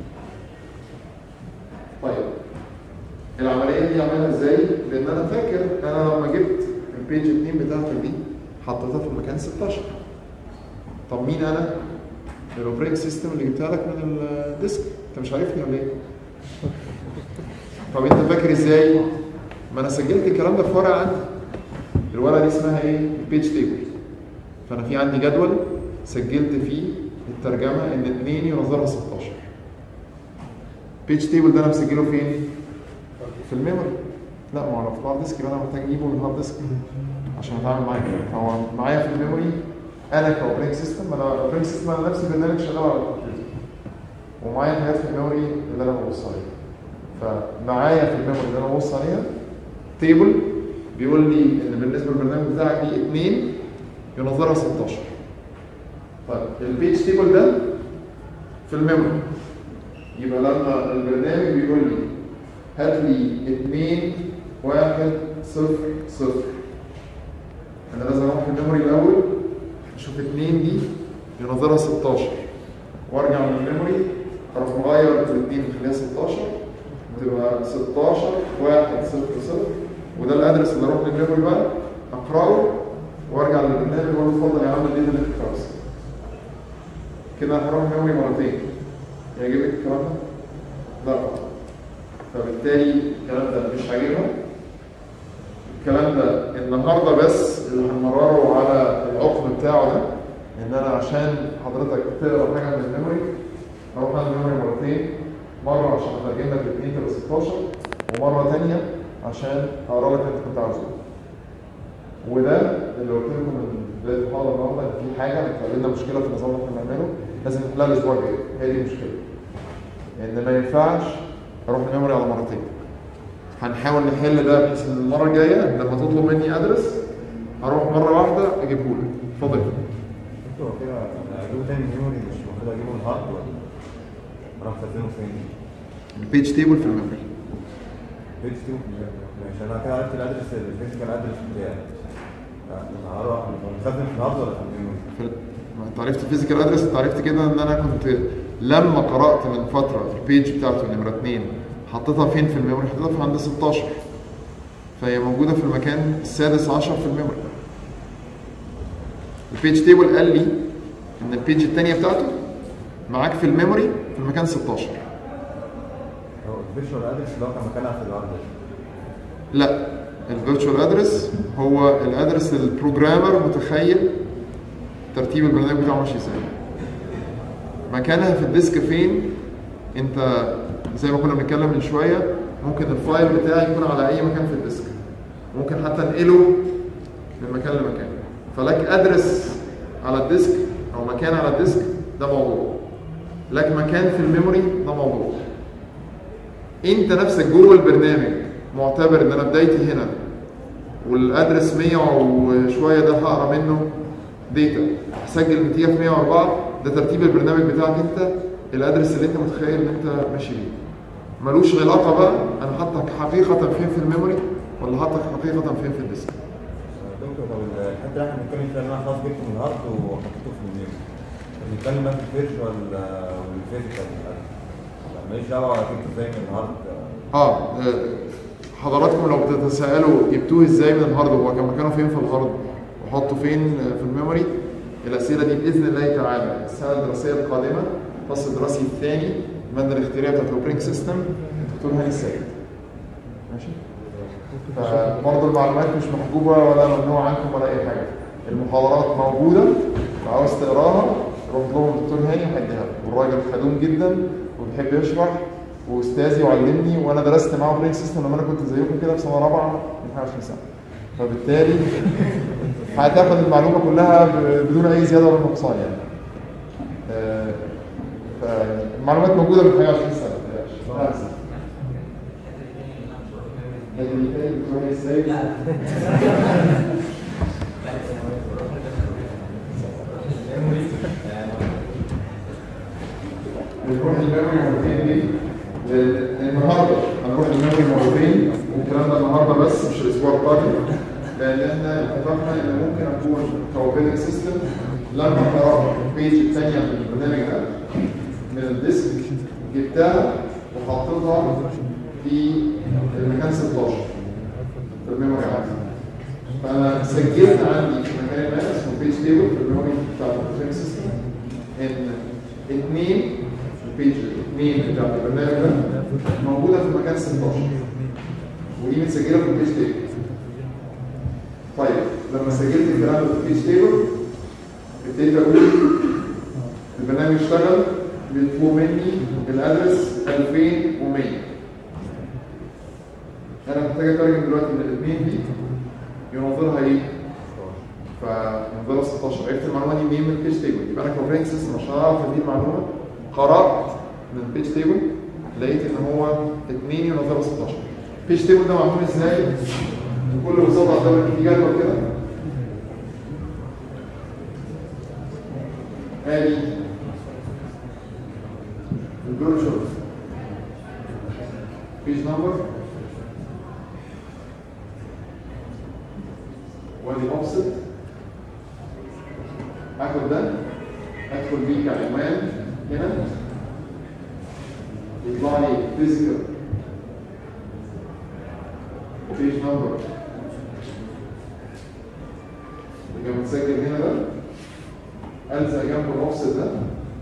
طيب العمليه دي اعملها ازاي؟ لان انا فاكر انا لما جبت البيج 2 بتاعتك دي حطيتها في المكان 16 طب مين انا؟ الاوبريتنج سيستم اللي جبتها لك من الديسك انت مش عارفني ولا ايه؟ طب انت فاكر ازاي؟ ما انا سجلت الكلام ده في ورقه عندي الورقه دي اسمها ايه؟ البيج تيبل فانا في عندي جدول سجلت فيه الترجمه ان 2 ينظرها 16 بيج تيبل ده انا مسجله فين؟ في الميموري لا ما هو في الهارد ديسك يبقى انا محتاج اجيبه من الهارد ديسك عشان اتعامل معاه هو معايا في الميموري انا كاوبرينج سيستم انا الاوبرينج سيستم انا نفسي برنامج شغال على الكمبيوتر ومعايا حاجات في الميموري اللي انا ببص عليها فمعايا في الميموري اللي انا ببص عليها تيبل بيقول لي ان بالنسبه للبرنامج بتاعك دي 2 ينظرها 16 طيب البيج تيبل ده في الميموري يبقى لما البرنامج بيقول لي هات لي 2 1 0 0 انا لازم اروح الميموري الاول اشوف 2 دي ينظرها 16 وارجع من الميموري اروح مغير الاثنين نخليها 16 تبقى 16 1 0 0 وده الادرس اللي اروح للميموري بقى اقراه وارجع للبرنامج واقول له اتفضل يا عم اديني اللي في الكراسي كده هروح ميموري مرتين يعجبك الكلام ده؟ لا طبعا فبالتالي الكلام ده مش عاجبها الكلام ده النهارده بس اللي هنمرره على العقد بتاعه ده ان انا عشان حضرتك تقرا حاجه من الميموري اروح على الميموري مرتين مره عشان اترجم لك الاثنين تبقى 16 ومره ثانيه عشان اقرا لك اللي انت كنت عاوزه وده اللي قلت لكم من بدايه المحاضره النهارده ان في حاجه هتقابلنا مشكله في النظام اللي احنا بنعمله لازم نحلها الاسبوع الجاي هي دي المشكله ان ما ينفعش اروح الميموري على مرتين هنحاول نحل ده بحيث ان المره الجايه لما تطلب مني ادرس اروح مره واحده اجيبه لك اتفضل هو كده اجيبه تاني ميموري مش المفروض اجيبه من الهارد ولا راح استخدمه فين؟ البيج تيبل في الميموري بيج تيوب ماشي انا كده عرفت الادرس الفيزيكال ادرس بتاعي لا، هروح مستخدم في الهارد ولا في الميموري؟ في- ما انت عرفت الفيزيكال ادرس انت عرفت كده ان انا كنت لما قرات من فتره البيج بتاعته نمره 2 حطيتها فين في الميموري حطيتها في عند 16 فهي موجوده في المكان السادس عشر في الميموري البيج تيبل قال لي ان البيج الثانيه بتاعته معاك في الميموري في المكان 16 هو الفيرشوال ادرس اللي هو كان مكانها في الهارد لا الفيرتشوال ادرس هو الادرس البروجرامر متخيل ترتيب البرنامج بتاعه ماشي ازاي مكانها في الديسك فين انت زي ما كنا بنتكلم من شويه ممكن الفايل بتاعي يكون على اي مكان في الديسك ممكن حتى انقله من مكان لمكان فلك ادرس على الديسك او مكان على الديسك ده موضوع لك مكان في الميموري ده موضوع انت نفسك جوه البرنامج معتبر ان انا بدايتي هنا والادرس 100 وشويه ده هقرا منه داتا هسجل نتيجه في 104 ده ترتيب البرنامج بتاعك انت الادرس اللي انت متخيل ان انت ماشي بيه ملوش علاقه بقى انا حاطك حقيقه فين في الميموري ولا حاطك حقيقه فين في الديسك دكتور طب الحته اللي احنا بنتكلم فيها ان انا خلاص جبته من الهارد وحطيته في الميموري بنتكلم بقى في الفيرشوال والفيزيكال ماليش دعوه جبته ازاي من الهارد اه آه، حضراتكم لو بتتساءلوا جبتوه ازاي من الهارد هو كان مكانه فين في الهارد وحطه فين آه، في الميموري الاسئله دي باذن الله تعالى السنه الدراسيه القادمه الفصل الدراسي الثاني الماده الاختياريه بتاعت الاوبرينج سيستم الدكتور هاني السيد ماشي فبرضه المعلومات مش محجوبه ولا ممنوع عنكم ولا اي حاجه المحاضرات موجوده لو عاوز تقراها روح لهم الدكتور هاني وهيديها لك والراجل خدوم جدا وبيحب يشرح واستاذي وعلمني وانا درست معاه اوبرينج سيستم لما انا كنت زيكم كده في سنه رابعه من 21 سنه فبالتالي هتاخد المعلومه كلها ب- بدون اي زياده ولا نقصان يعني آه، فالمعلومات موجوده من 21 سنه ما تقلقش. لكن التاني الدكتور هاني السيد بنروح الميموري مرتين ليه؟ لأن النهارده هنروح الميموري مرتين والكلام ده النهارده بس مش الاسبوع القادم لان احنا اتفقنا ان ممكن اكون كاوبريتنج سيستم لما قرات البيج الثانيه من البرنامج ده من الديسك جبتها وحطيتها في المكان 16 في الميموري عندي فانا سجلت عندي في مكان ما اسمه بيج تيبل في الميموري بتاع الاوبريتنج سيستم ان اثنين البيج اثنين بتاع البرنامج ده موجوده في المكان 16 ودي متسجله في البيج تيبل طيب لما سجلت الكلام ده في البيج تيبل ابتديت اقول البرنامج اشتغل بيطلب مني الادرس 2100 انا محتاج اترجم دلوقتي من الاثنين دي ينظرها ايه؟ فينظرها 16 عرفت المعلومه دي منين من البيج تيبل يبقى انا كوبرينج سيستم عشان اعرف دي المعلومه قرات من البيج تيبل لقيت ان هو 2 ينظرها 16 البيج تيبل ده معمول ازاي؟ بكل بساطه قدامك في جدول كده ادي البروشور بيج نمبر وادي اوفست اخد ده ادخل بيه كعنوان هنا يطلع لي فيزيكال بيج نمبر يبقى متسجل هنا ده الزق جنب الاوفست ده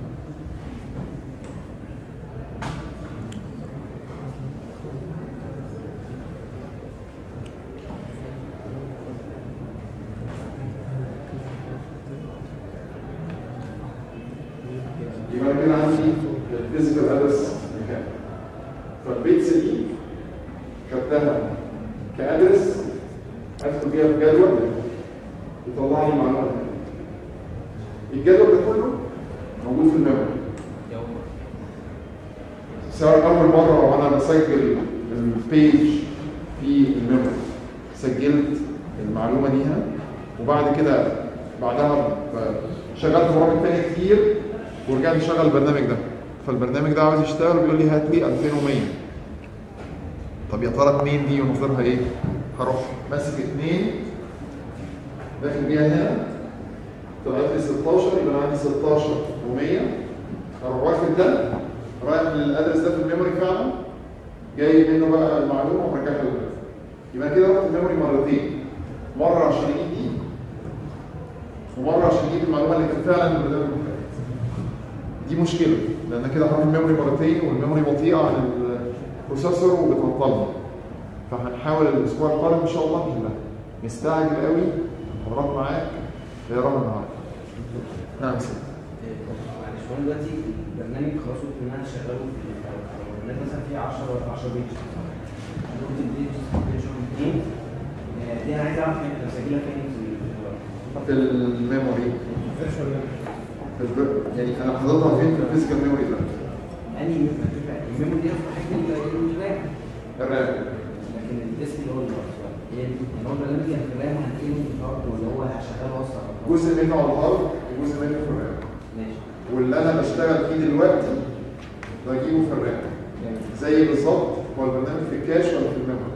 يبقى أنا كده عندي الفيزيكال ادرس مكان فالبيتس دي خدتها كادرس ادخل بيها في جدول يطلع لي معلومات الجدول ده كله موجود في الميموري سواء اول مره وانا بسجل البيج في الميموري سجلت المعلومه ليها وبعد كده بعدها ب- شغلت برامج تانية كتير ورجعت اشغل البرنامج ده فالبرنامج ده عاوز يشتغل بيقول لي هات لي 2100 طب يا ترى 2 دي ونظيرها ايه؟ هروح ماسك 2 داخل بيها هنا طلعت لي 16 يبقى انا عندي 16 و100 اروح واخد ده رايح للادرس ده في الميموري فعلا جاي منه بقى المعلومه ومرجعها للادرس يبقى كده رحت الميموري مرتين مره عشان اجيب دي ومره عشان اجيب المعلومه اللي كانت فعلا في البرنامج اللي فات. دي مشكله لان كده هروح الميموري مرتين والميموري بطيئه عن البروسيسور وبتعطلني فهنحاول الاسبوع القادم ان شاء الله نحلها مستعجل قوي حضرات معاك يا رب معاك نعم سيدي معلش هو أنا دلوقتي البرنامج خلاص قلت ان انا شغاله في البرنامج مثلا فيه 10 10 بيج قلت البيج بيج 2 دي انا عايز اعرف هي مسجله فين في ال- في الميموري في الب... يعني انا حاططها فين في الفيزيكال ميموري ده انهي الميموري دي اصلا حاجه اللي الرام الرام لكن الديسك اللي هو الهارد هي دي يعني هو البرنامج كان في الرام هتلاقيه في الهارد ولا هو هشغله اصلا جزء منه على الهارد وجزء منه في الرام ماشي واللي انا بشتغل فيه دلوقتي بجيبه في الرام زي بالظبط هو البرنامج في الكاش ولا في الميموري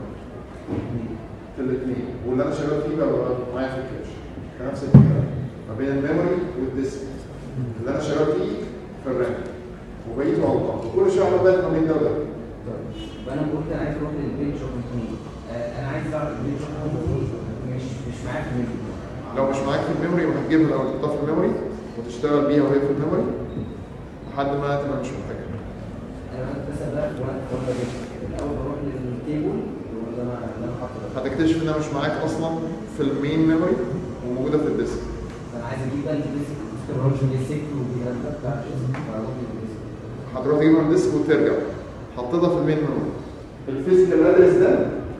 في الاثنين واللي انا شغال فيه بقى بقى معايا في الكاش نفس الفكره ما بين الميموري والديسك اللي انا شغال فيه في الرام وبقيته على الهارد وكل شويه اعمل بالي ما بين ده وده يبقى انا قلت انا عايز اروح للبيج اوف انا عايز اعرف البيج اوف مش مش معايا في الميموري لو مش معاك في الميموري وهتجيبها الاول تحطها في الميموري وتشتغل بيها وهي في الميموري لحد ما تبقى مش محتاجها انا بس ده وانا وانا بجيب الاول بروح للتيبل اللي انا اللي انا حاطه ده هتكتشف انها مش معاك اصلا في المين ميموري وموجوده في الديسك انا عايز اجيب بقى الديسك الراجل السيكل والجهاز ده بتاع الديسك فاروح للديسك هتروح تجيبها من الديسك وترجع حطيتها في المين ميموري الفيزيكال ادرس ده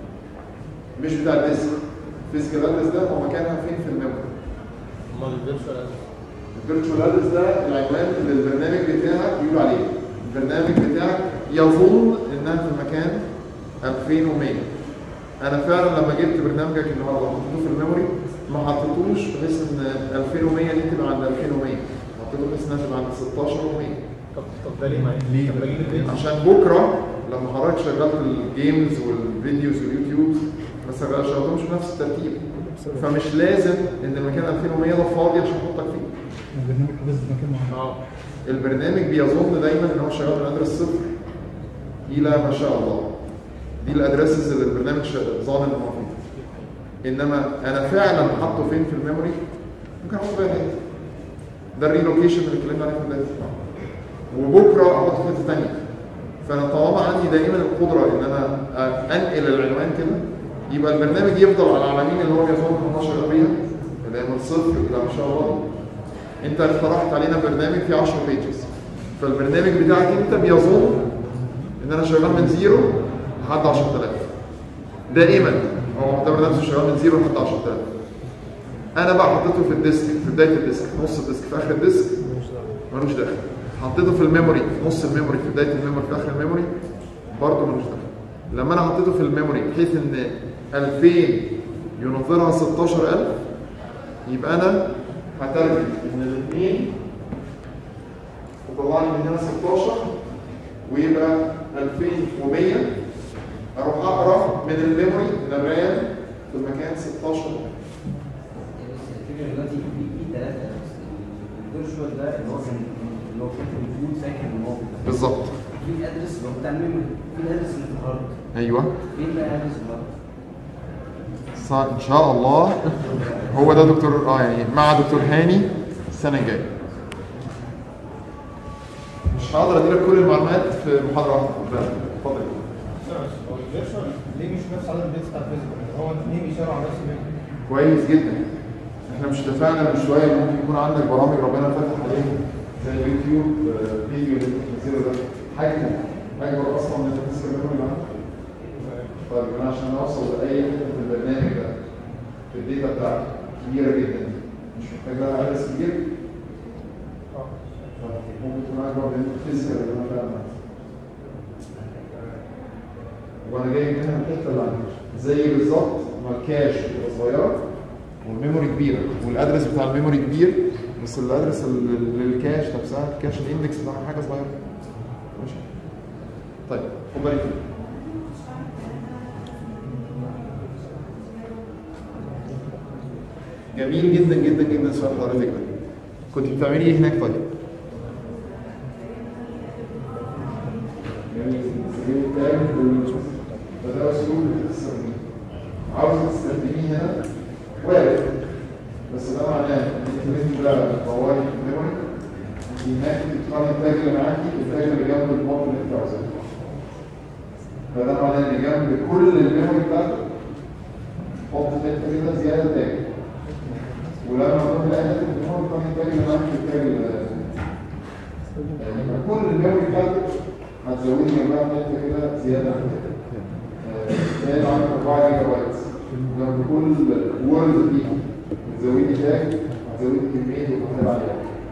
مش بتاع الديسك الفيزيكال ادرس ده هو مكانها فين في الميموري امال الفيرشوال الفيرتشوال ادرس ده العنوان اللي البرنامج بتاعك بيقول عليه البرنامج بتاعك يظن انها في المكان 2100 انا فعلا لما جبت برنامجك النهارده حطيته في الميموري ما حطيتوش بحيث ان 2100 دي تبقى عند 2100 حطيته بحيث انها تبقى عند 16 طب طب ده ليه معايا؟ ليه؟ طب بجيب البيج عشان بكره لما حضرتك شغلت الجيمز والفيديوز واليوتيوب ما شغل- شغلتهمش بنفس الترتيب فمش لازم ان المكان 2100 ده فاضي عشان احطك فيه البرنامج حافظ في مكان معين اه البرنامج بيظن دايما ان هو شغال من ادرس صفر الى ما شاء الله دي الادرسز اللي البرنامج شا- ظان ان هو فيه انما انا فعلا حاطه فين في الميموري ممكن احطه في اي حته ده الريلوكيشن اللي اتكلمنا عليه في البدايه وبكره احطه في حته ثانيه فانا طالما عندي دائما القدره ان انا أ- انقل العنوان كده يبقى البرنامج يفضل على العناوين اللي هو بيظن ان هو شغال بيها اللي هي من صفر الى ما شاء الله انت اقترحت علينا برنامج فيه 10 بيجز فالبرنامج بتاعك انت بيظن ان انا شغال من زيرو لحد 10000 دائما هو معتبر نفسه شغال من زيرو لحد 10000 انا بقى حطيته في الديسك في بدايه الديسك في نص الديسك في اخر الديسك ملوش دخل حطيته في الميموري في نص الميموري في بدايه الميموري في اخر الميموري برضه ملوش دخل لما انا حطيته في الميموري بحيث ان 2000 ينظرها 16000 يبقى انا هترجم من الاثنين وطلع لي من هنا 16 ويبقى 2100 اروح اقرا من الميموري من الرام في المكان 16 بس الفكره دلوقتي في في ثلاثه الفيرشوال ده اللي هو كان اللي هو كان موجود فاكر الموقف ده بالظبط في الادرس اللي هو بتاع الميموري في الادرس اللي في الهارد ايوه فين بقى ادرس الهارد؟ صار ان شاء الله هو ده دكتور اه يعني مع دكتور هاني السنه الجايه مش هقدر اديلك كل المعلومات في محاضره واحده اتفضل هو الفيرشوال ليه مش نفس عدد البيتس بتاع الفيزيكال؟ هو الاثنين بيشاروا على نفس الميموري كويس جدا احنا مش اتفقنا من شويه ان ممكن يكون عندك برامج ربنا فتح عليها زي اليوتيوب آه، فيديو اللي انت بتنزله ده حجمه اكبر اصلا من التسكر ميموري معاك طيب انا عشان اوصل لاي حته في البرنامج ده في الداتا بتاعتي كبيره جدا مش محتاج لها عدد كبير ممكن تكون اكبر من الفيزيكال اللي انا فاهم وانا جاي منها الحته اللي عندي زي بالظبط ما الكاش بتبقى صغيره والميموري كبيره والادرس بتاع الميموري كبير بس الادرس ال- للكاش نفسها الكاش الاندكس بتاعها حاجه صغيره ماشي طيب خد بالك كده. جميل جدا جدا جدا سؤال حضرتك ده كنت بتعملي ايه هناك طيب؟ جميل سجل التاج فده اسلوب بتستخدميه عاوز تستخدميه هنا وارد بس ده معناه ان انت ده طوالي ميموري هناك بتقارن التاج اللي معاكي بالتاج اللي جنب البوب اللي انت عاوزاه فده معناه ان جنب كل الميموري بتاعتك حط حته كده زياده تاج ولما تروح تلاقي حته الميموري تقارن التاج اللي معاك بالتاج اللي يعني كل الميموري بتاعتك هتزودي جنبها حته كده زياده عن كده زائد عن 4 جيجا بايت جنب كل وورد فيها بتزودي تاج هتزودي كميه وتحسب عليها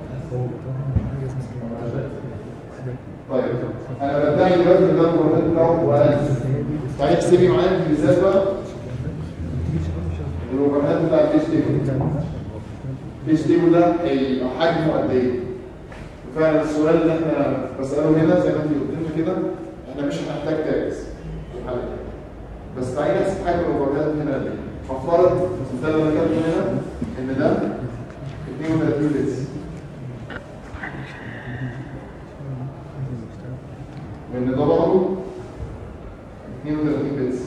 طيب انا بدعي دلوقتي ان ده البروجرام بتاعه وقال تعالي احسبي معايا في المثال بقى البروجرامات بتاع البيج تيبل البيج تيبل ده هيبقى حجمه قد ايه؟ فعلا السؤال اللي احنا بساله هنا زي ما انت قلت لنا كده احنا مش هنحتاج تاجز في الحل بس تعالي نحسب حجم البروجرامات هنا قد ايه؟ هفترض المثال اللي انا كاتبه هنا ان ده 32 بيتس وان ده برضه 32 بيتس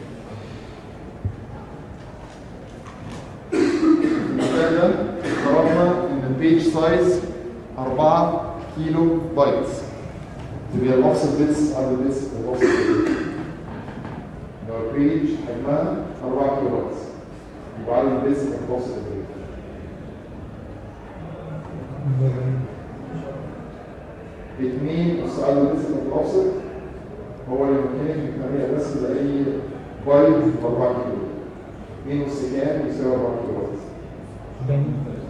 المثال ده افترضنا ان البيج سايز 4 كيلو بايتس تبقى الاوفست بيتس ار ذا بيتس الاوفست لو البيج حجمها 4 كيلو بايتس يبقى على البيتس الاوفست بيتس اثنين السؤال اللي لسه متوسط هو اللي ممكن تعملها بس لأي بايت ب 4 كيلو. اثنين نص كام يساوي 4 كيلو بايت.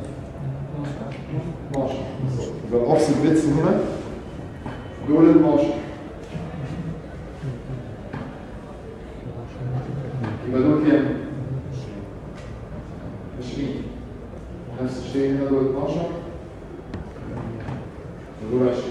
12 بالظبط. يبقى الاوفست بيتس هنا دول 12 يبقى دول كام؟ 20 نفس الشيء هنا دول 12 ودول 20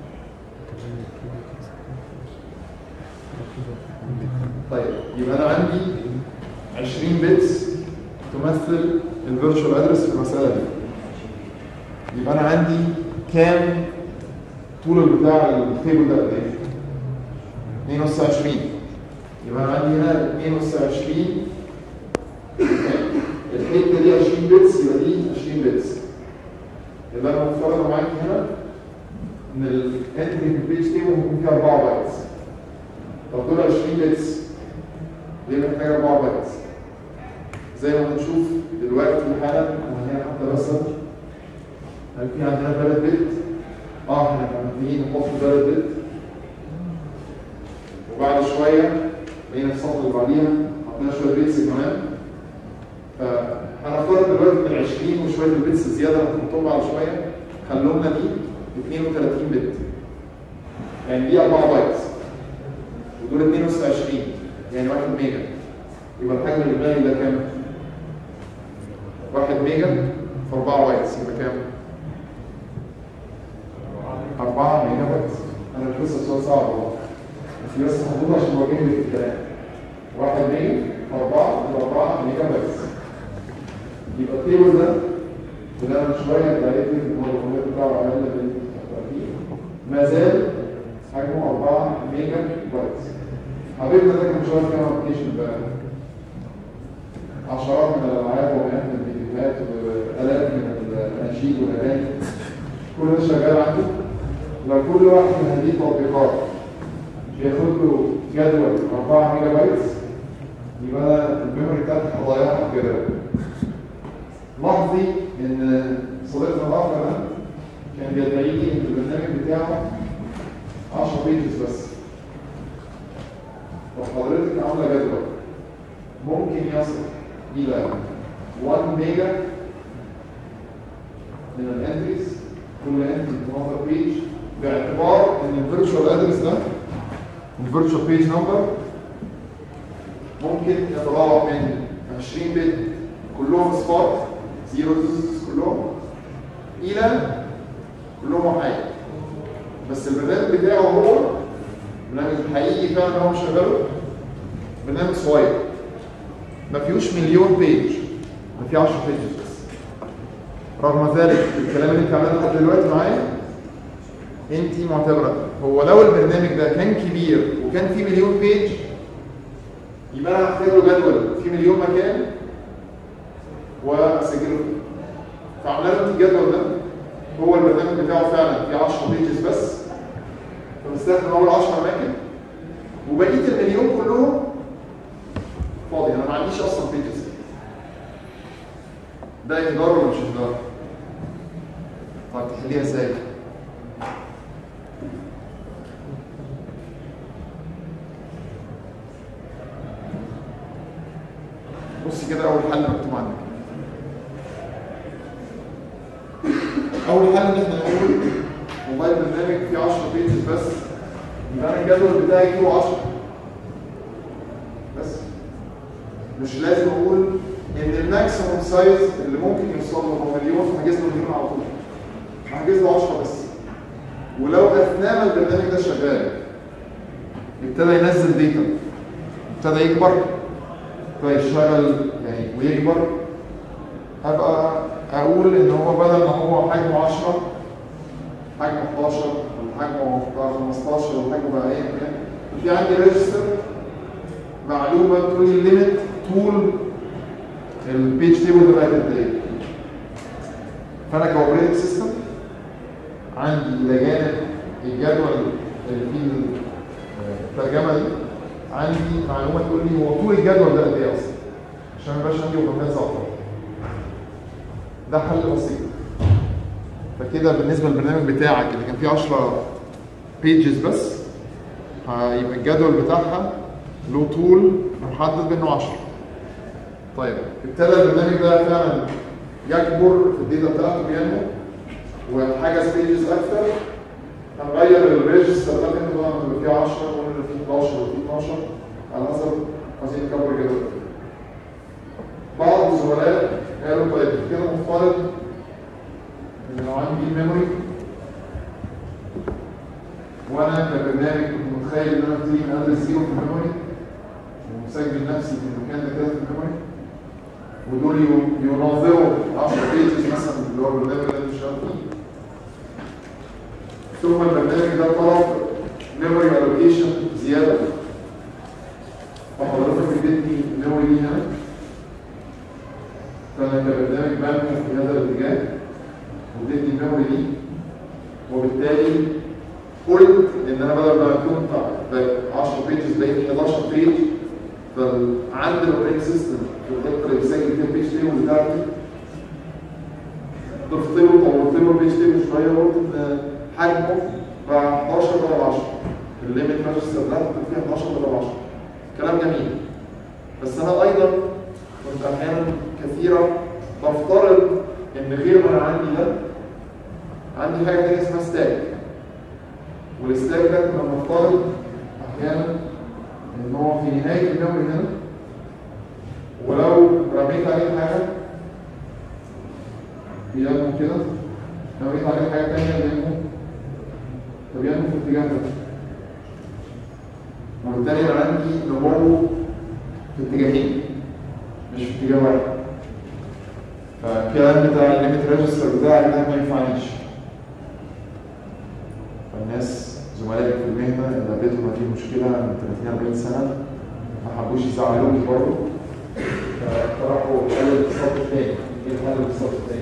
طيب يبقى انا عندي 20 بيتس تمثل الفيرتشوال ادرس في المساله دي يبقى انا عندي كام طول بتاع التيبل ده قد ايه 2 نص 20 يبقى انا عندي هنا 2 نص 20 الحته دي 20 بيتس يبقى دي 20 بيتس يبقى انا مفترض معاك هنا ان الانتري في البيج تيبل ممكن فيها 4 بايتس طب دول 20 بيتس ليه محتاج 4 بايتس زي ما هنشوف دلوقتي حالا انا هنا حتى بس هل في عندنا ثلاث بت اه احنا محتاجين نحط ثلاث بت وبعد شويه بقينا في السطر اللي بعديها حطينا شويه بيتس كمان فهنفترض دلوقتي من 20 وشويه البيتس الزياده اللي هنحطهم بعد شويه خلوا لنا دي 32 بت يعني دي 4 بايتس ودول 22 يعني 1 ميجا يبقى الحجم الاجمالي ده كام؟ 1 ميجا في 4 بايتس يبقى كام؟ 4 ميجا بايتس انا مش لسه السؤال صعب والله بس بس هحطوه عشان اواجهني في الكلام 1 ميجا في 4 يبقى 4 ميجا بايتس يبقى التيبل ده وده من شويه انت قالت لي ان هو الرقمات بتاعه اقل من 30 ما زال حجمه 4 ميجا بايتس حبيبنا ده كان شويه كام ابلكيشن بقى عشرات من الالعاب ومئات من الفيديوهات والاف من الاناشيد والاغاني كل ده شغال عنده لو كل واحد من هذه التطبيقات بياخد له جدول 4 ميجا بايت يبقى انا الميموري بتاعتي هضيعها في كده لاحظي ان صديقنا الاخر ده كان بيدعي لي ان البرنامج بتاعه 10 بيجز بس وحضرتك عامله جدول ممكن يصل الى 1 ميجا من الانتريز كل انتري تنظر بيج باعتبار ان الفيرتشوال ادرس ده الفيرتشوال بيج نمبر ممكن يتراوح من 20 بت كلهم اصفار زيروز كلهم الى كلهم وحيد بس البرنامج بتاعه هو برنامج حقيقي فعلا هو مشغله برنامج صغير ما فيهوش مليون بيج ما فيه 10 بيجز بس رغم ذلك الكلام اللي انت عملته لحد دلوقتي معايا انت معتبره هو لو البرنامج ده كان كبير وكان فيه مليون بيج يبقى انا هختار له جدول فيه مليون مكان واسجله فيه فعملنا له الجدول ده هو البرنامج بتاعه فعلا فيه 10 بيجز بس فبستخدم اول 10 اماكن وبقيه المليون كلهم فاضي انا ما عنديش اصلا بيجز ده اهدار ولا مش اهدار؟ طيب تحليها ازاي؟ بص كده اول حل مكتوب عندك اول حل ان احنا نقول موبايل برنامج فيه 10 بيجز بس يبقى انا الجدول بتاعي كيلو 10 بس مش لازم اقول ان الماكسيموم سايز اللي ممكن يوصل له هو مليون هحجز له مليون على طول هحجز له 10 بس ولو اثناء ما البرنامج ده شغال ابتدى ينزل داتا ابتدى يكبر فيشتغل يعني ويكبر ابقى اقول ان هو بدل ما هو حجمه 10 حجمه 11 ولا حجمه بقى 15 ولا حجمه بقى ايه كان في عندي ريجستر معلومه تقول لي الليميت طول البيج تيبل ده بقى قد ايه فانا كاوبريتنج سيستم عندي الى جانب الجدول اللي فيه الترجمه دي عندي معلومه تقول لي هو طول الجدول ده قد ايه اصلا عشان ما يبقاش عندي وهمات ظابطه ده حل بسيط فكده بالنسبه للبرنامج بتاعك اللي كان فيه 10 بيجز بس هيبقى الجدول بتاعها له طول محدد منه 10 طيب ابتدى البرنامج ده فعلا يكبر في الداتا بتاعته بينمو وحاجه بيجز اكتر هنغير الريجستر ده منه بقى من فيه 10 ونقول فيه 11 وفيه 12 على حسب عايزين نكبر الجدول بعض الزملاء قالوا طيب كده مفترض ان لو عندي ميموري وانا كبرنامج كنت متخيل ان انا ابتدي من ادرس زيرو في الميموري ومسجل نفسي في المكان ده كده في الميموري ودول يو- يناظروا 10 بيجز مثلا اللي هو البرنامج اللي انت شغال فيه ثم البرنامج ده طلب ميموري الوكيشن زياده فحضرتك اديتني الميموري دي هنا فانا كبرنامج بنمو في هذا الاتجاه واديتني الميموري دي وبالتالي قلت ان انا بدل ما كنت ب 10 بيجز بقيت 11 بيج فعند الاوبريتنج سيستم في الحته اللي بيسجل فيها البيج تيبل بتاعتي ضفت له طورت له البيج تيبل شويه وقلت ان حجمه بقى 11 ضرب 10 الليميت ريجستر ده كنت فيها 11 ضرب 10 كلام جميل بس انا ايضا كنت احيانا كثيره بفترض ان غير ما انا عندي ده عندي حاجه تانية اسمها ستاك والستاك ده كنا بنفترض احيانا ان هو في نهايه الميموري هنا ولو رميت عليه حاجه بينمو كده لو رميت عليه حاجه تانية بينمو فبينمو في الاتجاه ده وبالتالي انا عندي نمو في اتجاهين مش في اتجاه واحد فالكلام بتاع الليميت ريجستر بتاعك ده ما ينفعنيش فالناس زملائي في المهنه اللي قابلتهم هذه المشكله من 30 40 سنه ما حبوش يزعلوني برضه اقترحوا يقلل الصف الثاني ايه الحل للصف الثاني؟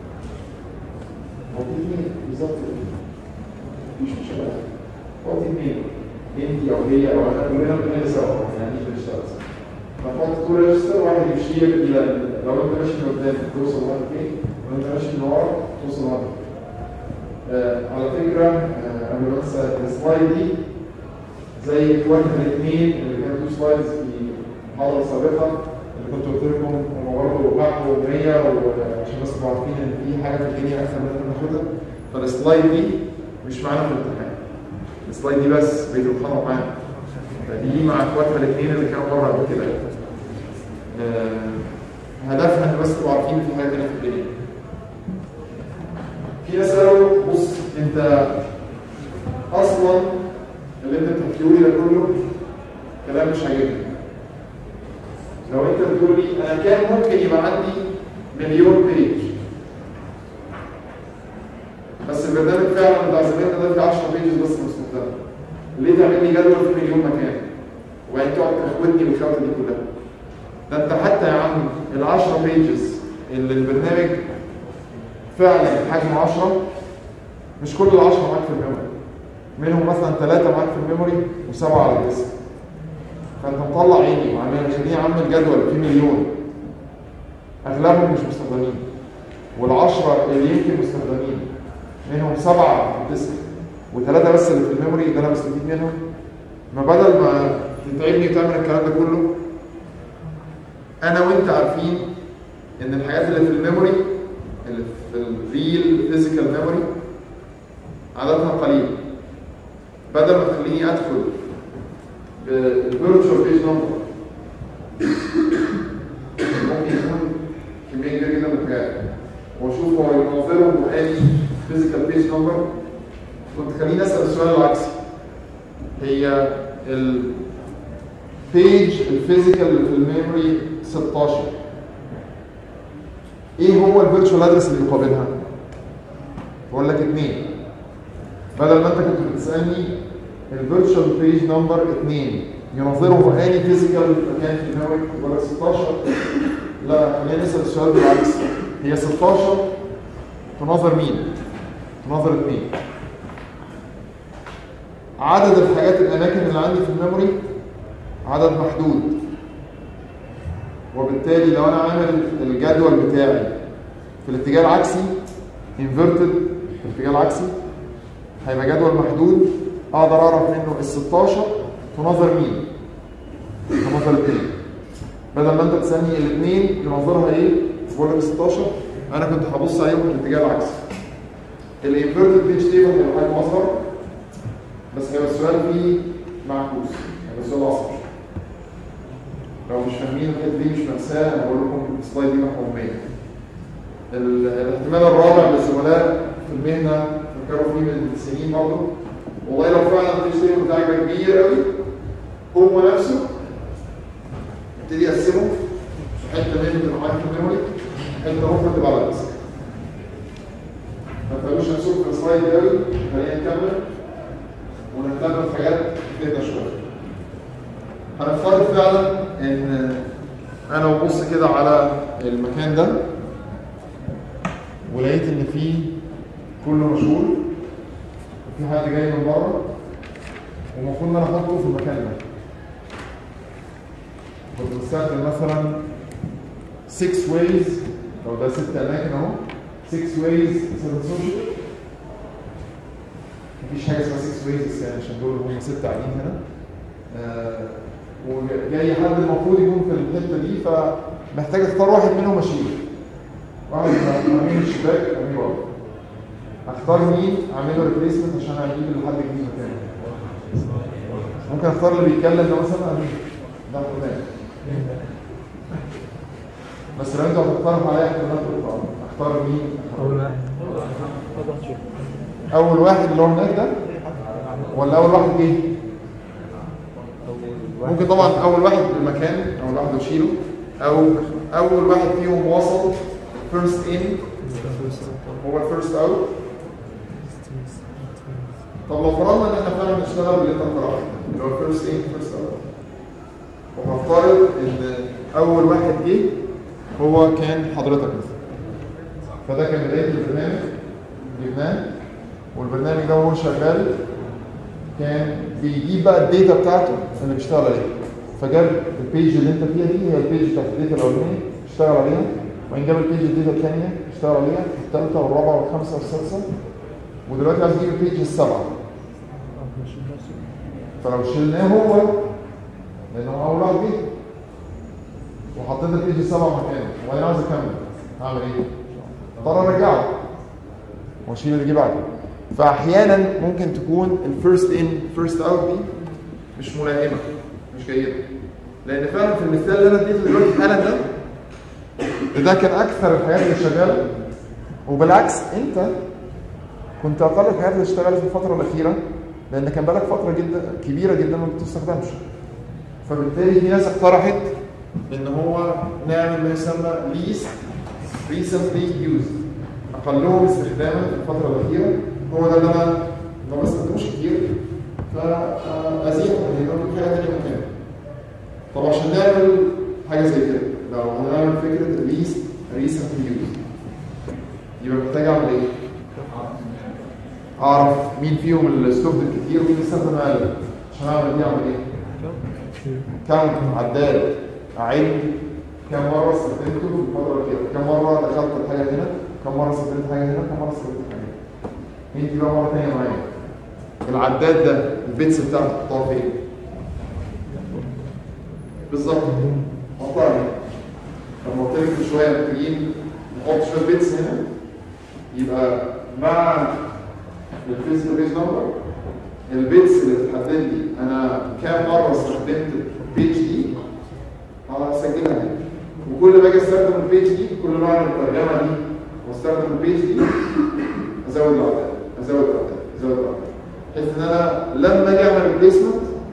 هو في اثنين بالظبط مفيش مشكله هو في اثنين انت او هي او انا كلنا بنعمل سوا يعني مش بنشتغل سوا فنحط تو ريجستر واحد يشير الى لو انت ماشي من قدام توصل 1 كي ولو انت ماشي من ورا توصل 1 آه على فكره آه انا بس السلايد دي زي واحد من الاثنين اللي كانوا تو سلايدز في المحاضره السابقه اللي كنت قلت لكم هم برضه بحثوا 100 وعشان بس تبقوا عارفين ان في حاجه في الدنيا احسن من اللي ناخدها فالسلايد دي مش معانا في الامتحان السلايد دي بس بيتوقعوا معانا فدي مع اخواتها الاثنين اللي كانوا بره قبل كده آه، هدفها ان بس تبقوا عارفين إن في حاجه تانيه في الدنيا في ناس قالوا بص انت اصلا اللي انت بتحكيه لي ده كله كلام مش عاجبني لو انت بتقول لي انا كان ممكن يبقى عندي مليون بيج بس البرنامج فعلا بتاع زمان ده فيه 10 بيجز بس مستخدمه ليه تعمل لي جدول في مليون مكان وبعدين تقعد تخوتني بالخوته دي كلها ده انت حتى يا عم ال 10 بيجز اللي البرنامج فعلا حجمه 10 مش كل ال 10 معاك في الميموري منهم مثلا ثلاثة معاك في الميموري وسبعة على الديسك فانت مطلع عيني وعمال عشان اعمل جدول فيه مليون اغلبهم مش مستخدمين والعشرة اللي يمكن مستخدمين منهم سبعة في الديسك وثلاثة بس اللي في الميموري اللي انا بستفيد منهم ما بدل ما تتعبني وتعمل الكلام ده كله انا وانت عارفين ان الحاجات اللي في الميموري اللي في الريل فيزيكال ميموري عددها قليل بدل ما تخليني ادخل بالفيرتشوال بيج نمبر ممكن يكون كميه كبيره جدا من الحاجات واشوف هو ينظرهم بأي فيزيكال بيج نمبر كنت خليني اسال السؤال العكسي هي البيج الفيزيكال اللي في الميموري 16 ايه هو الفيرتشوال ادرس اللي يقابلها؟ بقول لك اثنين بدل ما انت كنت بتسالني الفيرتشوال بيج نمبر 2 ينظره اني فيزيكال مكان في الميموري بقول لك 16 لا خلينا نسال السؤال بالعكس هي 16 تناظر مين؟ تناظر 2 عدد الحاجات الاماكن اللي عندي في الميموري عدد محدود وبالتالي لو انا عامل الجدول بتاعي في الاتجاه العكسي انفيرتد في الاتجاه العكسي هيبقى جدول محدود اقدر اعرف منه ال 16 تنظر مين؟ تنظر الاثنين بدل ما انت تسالني الاثنين ينظرها ايه؟ بقول لك 16 انا كنت هبص عليهم في الاتجاه العكسي الانفيرتد بيج تيبل هيبقى حجم اصغر بس هيبقى السؤال فيه معكوس هيبقى السؤال اصغر لو مش فاهمين الحته دي مش مأساة انا بقول لكم السلايد دي محرومية ال- الاحتمال الرابع للزملاء في المهنة فكروا فيه من سنين برضه والله لو فعلا التشتري بتاعك ده كبير قوي هو نفسه ابتدي اقسمه في حته منه تبقى معاك في الميموري حته اخرى تبقى على الديسك ما تقولوش نفسكم في السلايد ده قوي خلينا نكمل ونهتم بحاجات كده شويه هنفترض فعلا ان انا ببص كده على المكان ده ولقيت ان فيه كله مشغول وفي حد جاي من بره ومفروض ان انا احطه في المكان ده كنت بستخدم مثلا 6 ويز لو ده ست اماكن اهو 6 ويز 7 سوشيال مفيش حاجه اسمها 6 ويز بس يعني عشان دول هم ست قاعدين هنا آه وجاي حد المفروض يكون في الحته دي فمحتاج اختار واحد منهم اشيله واحد امين الشباك امين بره اختار مين اعمل له ريبليسمنت عشان اجيب لحد جديد مكانه ممكن اختار اللي بيتكلم ده مثلا امين ده فلان بس لو انتوا هتقترحوا عليا احتمالات اخرى اختار مين اول واحد اول واحد اللي هو هناك ده ولا اول واحد جه ممكن طبعا اول واحد بالمكان اول واحد اشيله او اول واحد فيهم وصل فيرست ان هو الفيرست اوت طب لو فرضنا ان احنا فعلا بنشتغل باللي انت اقترحته اللي هو فيرست ان فيرست اوت وهفترض ان اول واحد جه هو كان حضرتك مثلا فده كان بدايه البرنامج جبناه والبرنامج ده وهو شغال كان بيجيب بقى الداتا بتاعته اللي بيشتغل عليها فجاب البيج اللي انت فيها دي هي البيج بتاعت الداتا الاولانيه اشتغل عليها وبعدين جاب البيج الداتا الثانيه اشتغل عليها الثالثه والرابعه والخامسه والسادسه ودلوقتي عايز يجيب البيج السابعه فلو شلناه هو لانه هو اول واحد جه وحطيت البيج السابعه مكانه وبعدين عايز اكمل هعمل ايه؟ اضطر ارجعه واشيل اللي جه بعده فاحيانا ممكن تكون الفيرست ان فيرست اوت دي مش ملائمه مش جيده لان فعلا في المثال اللي انا اديته دلوقتي حالا ده ده كان اكثر الحاجات اللي شغاله وبالعكس انت كنت اقل الحاجات اللي اشتغلت في الفتره الاخيره لان كان بقالك فتره جدا كبيره جدا ما بتستخدمش فبالتالي في ناس اقترحت ان هو نعمل ما يسمى ليست recently used اقلهم استخداما في الفتره الاخيره هو ده اللي انا ما بستخدموش كتير فازيحه من هنا وأجيب حاجه ثانيه مكانه طب عشان نعمل حاجه زي كده لو هنعمل فكره ليست recently used يبقى محتاج اعمل ايه؟ اعرف مين فيهم اللي استخدم كتير ومين استخدم اقل عشان اعمل دي اعمل ايه؟ كاونت عداد اعد كم مره استخدمته في الفتره الاخيره كم مره دخلت الحاجه هنا كم مره استخدمت حاجه هنا كم مره استخدمت حاجه هنا مين دي بقى مره ثانيه معايا العداد ده البيتس بتاعته تحطها فين؟ بالظبط حطها هنا لما قلت لك من شويه محتاجين نحط شويه بيتس هنا يبقى مع الفيزيكال بيز نمبر البيتس اللي بتحدد لي انا كام مره استخدمت البيج دي هسجلها هنا وكل ما اجي استخدم البيج دي كل ما اعمل الترجمه دي واستخدم البيج دي ازود الاعداد ازود الاعداد ازود الاعداد بحيث ان انا لما اجي اعمل ريبليسمنت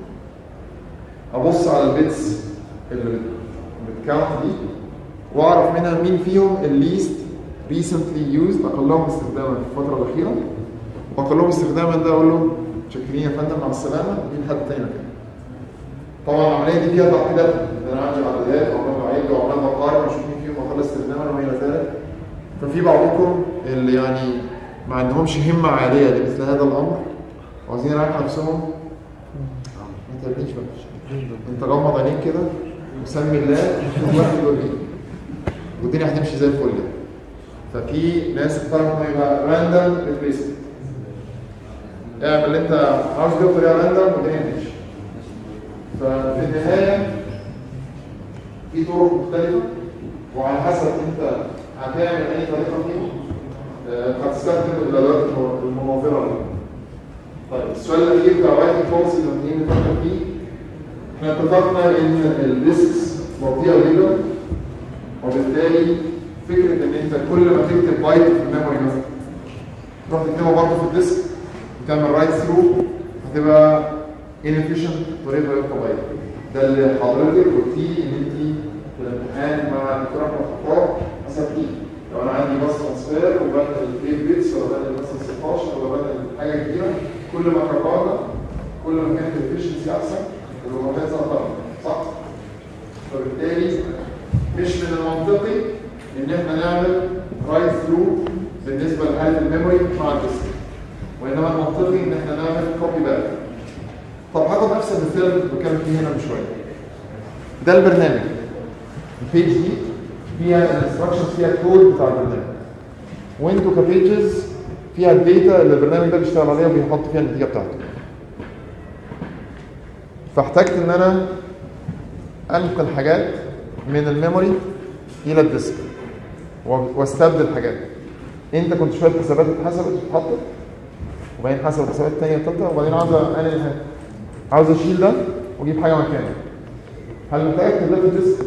ابص على البيتس اللي بت- بتكاونت دي واعرف منها مين فيهم الليست ريسنتلي يوزد اقلهم استخداما في الفتره الاخيره واقلهم استخداما ده اقول له شكرين يا فندم مع السلامه دي حد تاني مكانه طبعا العمليه دي فيها تعقيدات ان انا اعمل عدادات وعمال بعيد وعمال بقارن واشوف مين فيهم اقل استخداما وما الى ذلك ففي بعضكم اللي يعني ما عندهمش همه عاليه لمثل هذا الامر وعايزين يريحوا نفسهم ما تقلقش بقى انت غمض عينيك كده وسمي الله شوف واحد يقول ايه والدنيا هتمشي زي الفل يعني. ففي ناس اقترحوا انه يبقى راندوم ريبليسمنت اعمل اللي انت عاوز كده بطريقه راندوم والدنيا تمشي ففي النهايه في طرق مختلفه وعلى حسب انت هتعمل اي طريقه فيهم آه، هتستخدم الادوات المناظره دي. طيب السؤال الاخير بتاع وايت بوليسي اللي محتاجين نفكر فيه احنا اتفقنا ان الديسكس بطيئه جدا وبالتالي فكره ان انت كل ما تكتب بايت في الميموري مثلا تروح تكتبها برضه في الديسك وتعمل رايت ثرو هتبقى inefficient طريقه غير طبيعيه ده اللي حضرتك قلتيه ان انت في الامتحان مع الدكتور احمد خطاب حسبتيه لو انا عندي بس ترانسفير وبدل 8 بيتس ولا بدل مثلا 16 ولا بدل حاجه كبيره كل ما كبرنا كل ما كانت الافشنسي احسن والوفاه طبعا صح؟ فبالتالي مش من المنطقي ان احنا نعمل رايت ثرو بالنسبه لحاله الميموري مع الديسك وانما المنطقي ان احنا نعمل كوبي باك طب هاخد نفس المثال اللي كنت بتكلم فيه هنا من شويه ده البرنامج البيج دي فيها الانستراكشنز فيها الكود بتاع البرنامج وانتوا كبيجز فيها الداتا اللي البرنامج ده بيشتغل عليها وبيحط فيها النتيجه بتاعته فاحتجت ان انا انقل حاجات من الميموري الى الديسك و- واستبدل حاجات انت كنت شويه حسابات اتحسبت اتحطت وبعدين حسب حسابات تانية وتالتة وبعدين عاوز انقل حاجه عاوز اشيل ده واجيب حاجه مكانه هل محتاج اكتب ده في الديسك؟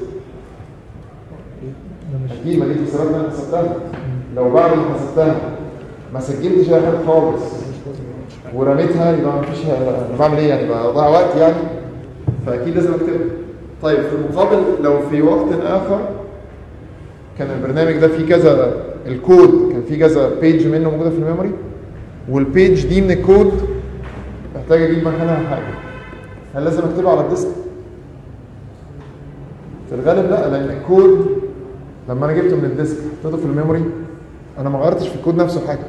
ده مش اكيد ما دي الحسابات اللي انا حسبتها لو بعد ما حسبتها ما سجلتش اي حاجه خالص ورميتها يبقى ما فيش انا بعمل ايه يعني بضيع وقت يعني فاكيد لازم اكتبها طيب في المقابل لو في وقت اخر كان البرنامج ده فيه كذا الكود كان فيه كذا بيج منه موجوده في الميموري والبيج دي من الكود محتاج اجيب مكانها حاجه هل لازم اكتبها على الديسك في الغالب لا لان الكود لما انا جبته من الديسك حطيته في الميموري انا ما غيرتش في الكود نفسه حاجه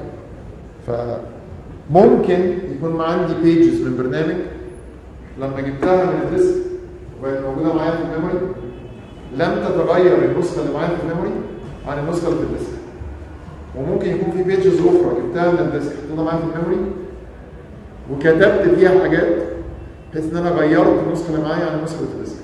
فممكن يكون عندي بيجز من برنامج لما جبتها من الديسك وبقت موجوده معايا في الميموري لم تتغير النسخه اللي معايا في الميموري عن النسخه اللي في الديسك وممكن يكون في بيجز اخرى جبتها من الديسك حطيتها معايا في الميموري وكتبت فيها حاجات بحيث ان انا غيرت النسخه اللي معايا عن النسخه اللي في الديسك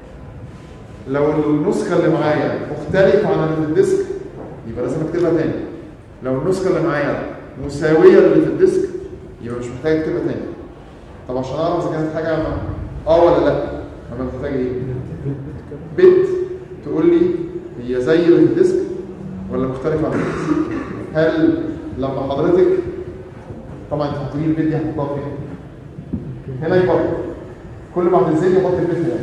لو النسخه اللي معايا مختلفه عن اللي في الديسك يبقى لازم اكتبها تاني لو النسخه اللي معايا مساويه للي في الديسك يبقى مش محتاج اكتبها تاني طب عشان اعرف اذا كانت حاجه مع- اه ولا لا انا محتاج ايه بت تقول لي هي زي اللي في الديسك ولا مختلفه عن الديسك هل لما حضرتك طبعا انت هتقولي البيت دي هتحطها فين هنا يبقى كل ما هتنزلي يحط البيت هناك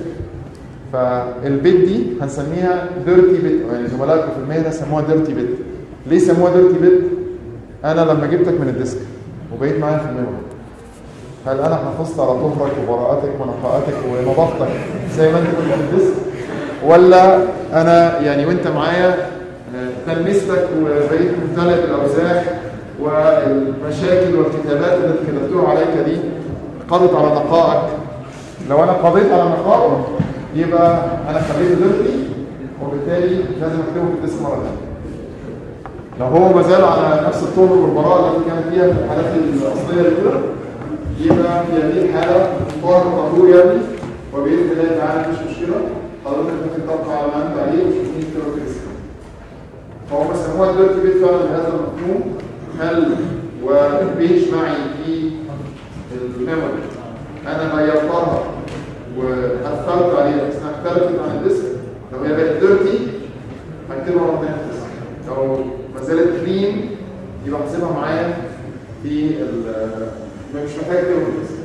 فالبيت دي هنسميها ديرتي بيت يعني زملائكم في المهنه سموها ديرتي بيت ليه سموها ديرتي بيت انا لما جبتك من الديسك وبقيت معايا في الميموري هل انا حافظت على طهرك وبراءتك ونقاءتك ونظافتك زي ما انت كنت في الديسك ولا انا يعني وانت معايا آه، تلمستك وبقيت ممتلئ بالاوزاع والمشاكل والكتابات التي كتبتوها عليك دي قضت على نقائك لو انا قضيت على نقائه يبقى انا خليته ديرتي وبالتالي لازم اكتبه في الديسك مره ثانيه لو هو ما زال على نفس الطهر والبراءه التي كانت فيها في الحالات الاصليه الاولى يبقى في هذه الحاله طهر طهور يعني وباذن الله تعالى مفيش مشكله حضرتك ممكن تبقى على ما انت عليه وتشوفني كده في الاسم فهم سموها دلوقتي بيت فعلا بهذا المفهوم هل والبيج معي في الميموري انا غيرتها وقفلت عليها بس انها اختلفت عن الديسك لو هي بقت ديرتي هكتبها مره ثانيه في الديسك لو ما زالت كلين يبقى هسيبها معايا في ال- مش محتاج اكتبها في الديسك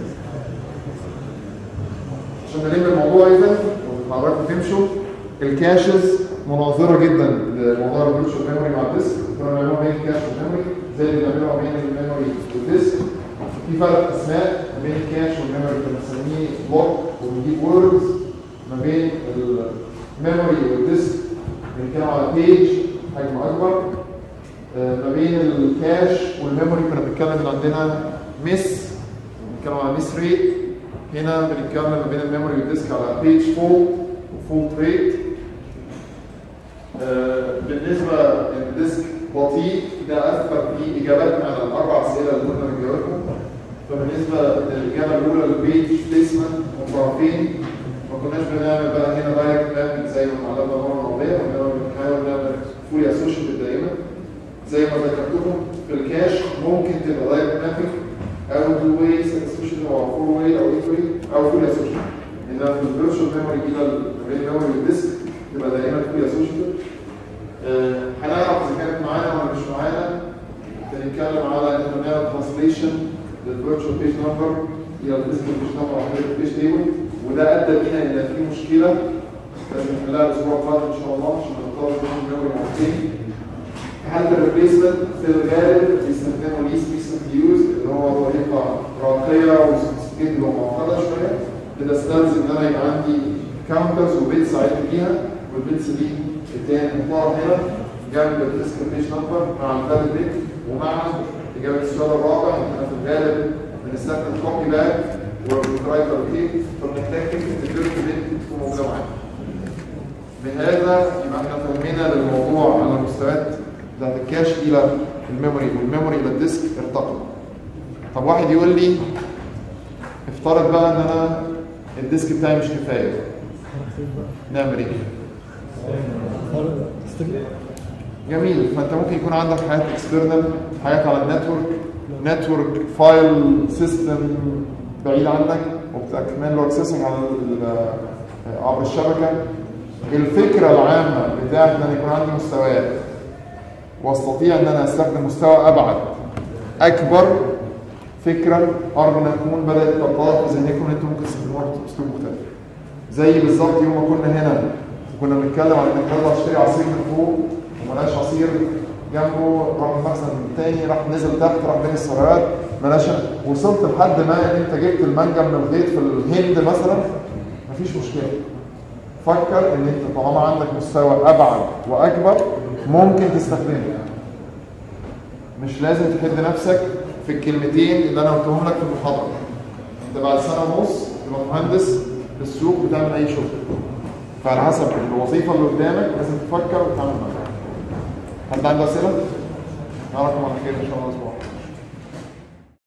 عشان نلم الموضوع اذا وحضراتكم تمشوا الكاشز مناظره جدا لموضوع الفيرتشوال ميموري مع الديسك كنا بنعملها بين الكاش والميموري زي اللي بنعملها بين الميموري والديسك في فرق اسماء ما بين الكاش والميموري بنسميه بلوك وبنجيب ووردز ما بين الميموري والديسك بنتكلم على بيج حجم اكبر آه، ما بين الكاش والميموري كنا بنتكلم ان عندنا مس بنتكلم على مس ريت هنا بنتكلم ما بين الميموري والديسك على بيج فول وفول ريت آه، بالنسبه للديسك بطيء ده اثر في اجاباتنا على الاربع اسئله اللي كنا بنجاوبهم فبالنسبه للاجابه الاولى البيج بليسمنت وطرفين ما كناش بنعمل بقى هنا دايركت مابنج زي ما اتعلمنا المره الماضيه كنا بنحاول نعمل فولي اسوشيتد دايما زي ما ذكرتكم في الكاش ممكن تبقى دايركت مابنج او تو واي اسوشيتد او فور واي او ايت واي او فولي اسوشيتد انما في الفيرتشوال ميموري كده ما بين الميموري والديسك تبقى دايما فولي اسوشيتد آه، هنعرف اذا كانت معانا ولا مش معانا بنتكلم على ان نعمل ترانسليشن للفيرتشوال بيج نمبر الى الديسك بيج نمبر عن طريق البيج تيبل وده ادى بينا الى في مشكله لازم نحلها الاسبوع القادم ان شاء الله عشان نختار منهم ميموري مرتين في حاله الريبليسمنت في الغالب بيستخدموا ليس ريسنت يوز اللي هو طريقه راقيه وسوفيستيكيتد ومعقده شويه بتستلزم ان انا يبقى عندي كاونترز وبيتس عايز بيها والبيتس دي التاني مطلع هنا جنب الديسك بيج نمبر مع الفاليد بيت ومع اجابه السؤال الرابع احنا في الغالب بنستخدم كوبي باك ورايتر روتيت فبنحتاج فكره الديرت بيت تكون موجوده معانا بهذا يبقى احنا فهمنا للموضوع على المستويات بتاعت الكاش الى الميموري والميموري الى الديسك ارتقى طب واحد يقول لي افترض بقى ان انا الديسك بتاعي مش كفايه نعمل ايه؟ جميل فانت ممكن يكون عندك حاجات اكسترنال حاجات على النتورك نتورك فايل سيستم بعيد عنك وبتعمل له اكسسنج على ال- عبر الشبكه الفكره العامه بتاعت ان أنا يكون عندي مستويات واستطيع ان انا استخدم مستوى ابعد اكبر فكره ارجو ان تكون بدات تتطابق في ذهنكم ان انتم ممكن تستخدموها باسلوب مختلف زي بالظبط يوم ما كنا هنا كنا بنتكلم عن انك تطلع تشتري عصير من فوق وملاش عصير جنبه راح المخزن التاني راح نزل تحت راح بين السرايات ملاش وصلت لحد ما ان انت جبت المانجا من الغيط في الهند مثلا مفيش مشكله فكر ان انت طالما عندك مستوى ابعد واكبر ممكن تستخدمه مش لازم تحد نفسك في الكلمتين اللي انا قلتهم لك في المحاضره انت بعد سنه ونص تبقى مهندس في السوق بتعمل اي شغل فعلى حسب الوظيفه اللي قدامك لازم تفكر وتعمل معاها حد عنده اسئله؟ نراكم على خير ان شاء الله الاسبوع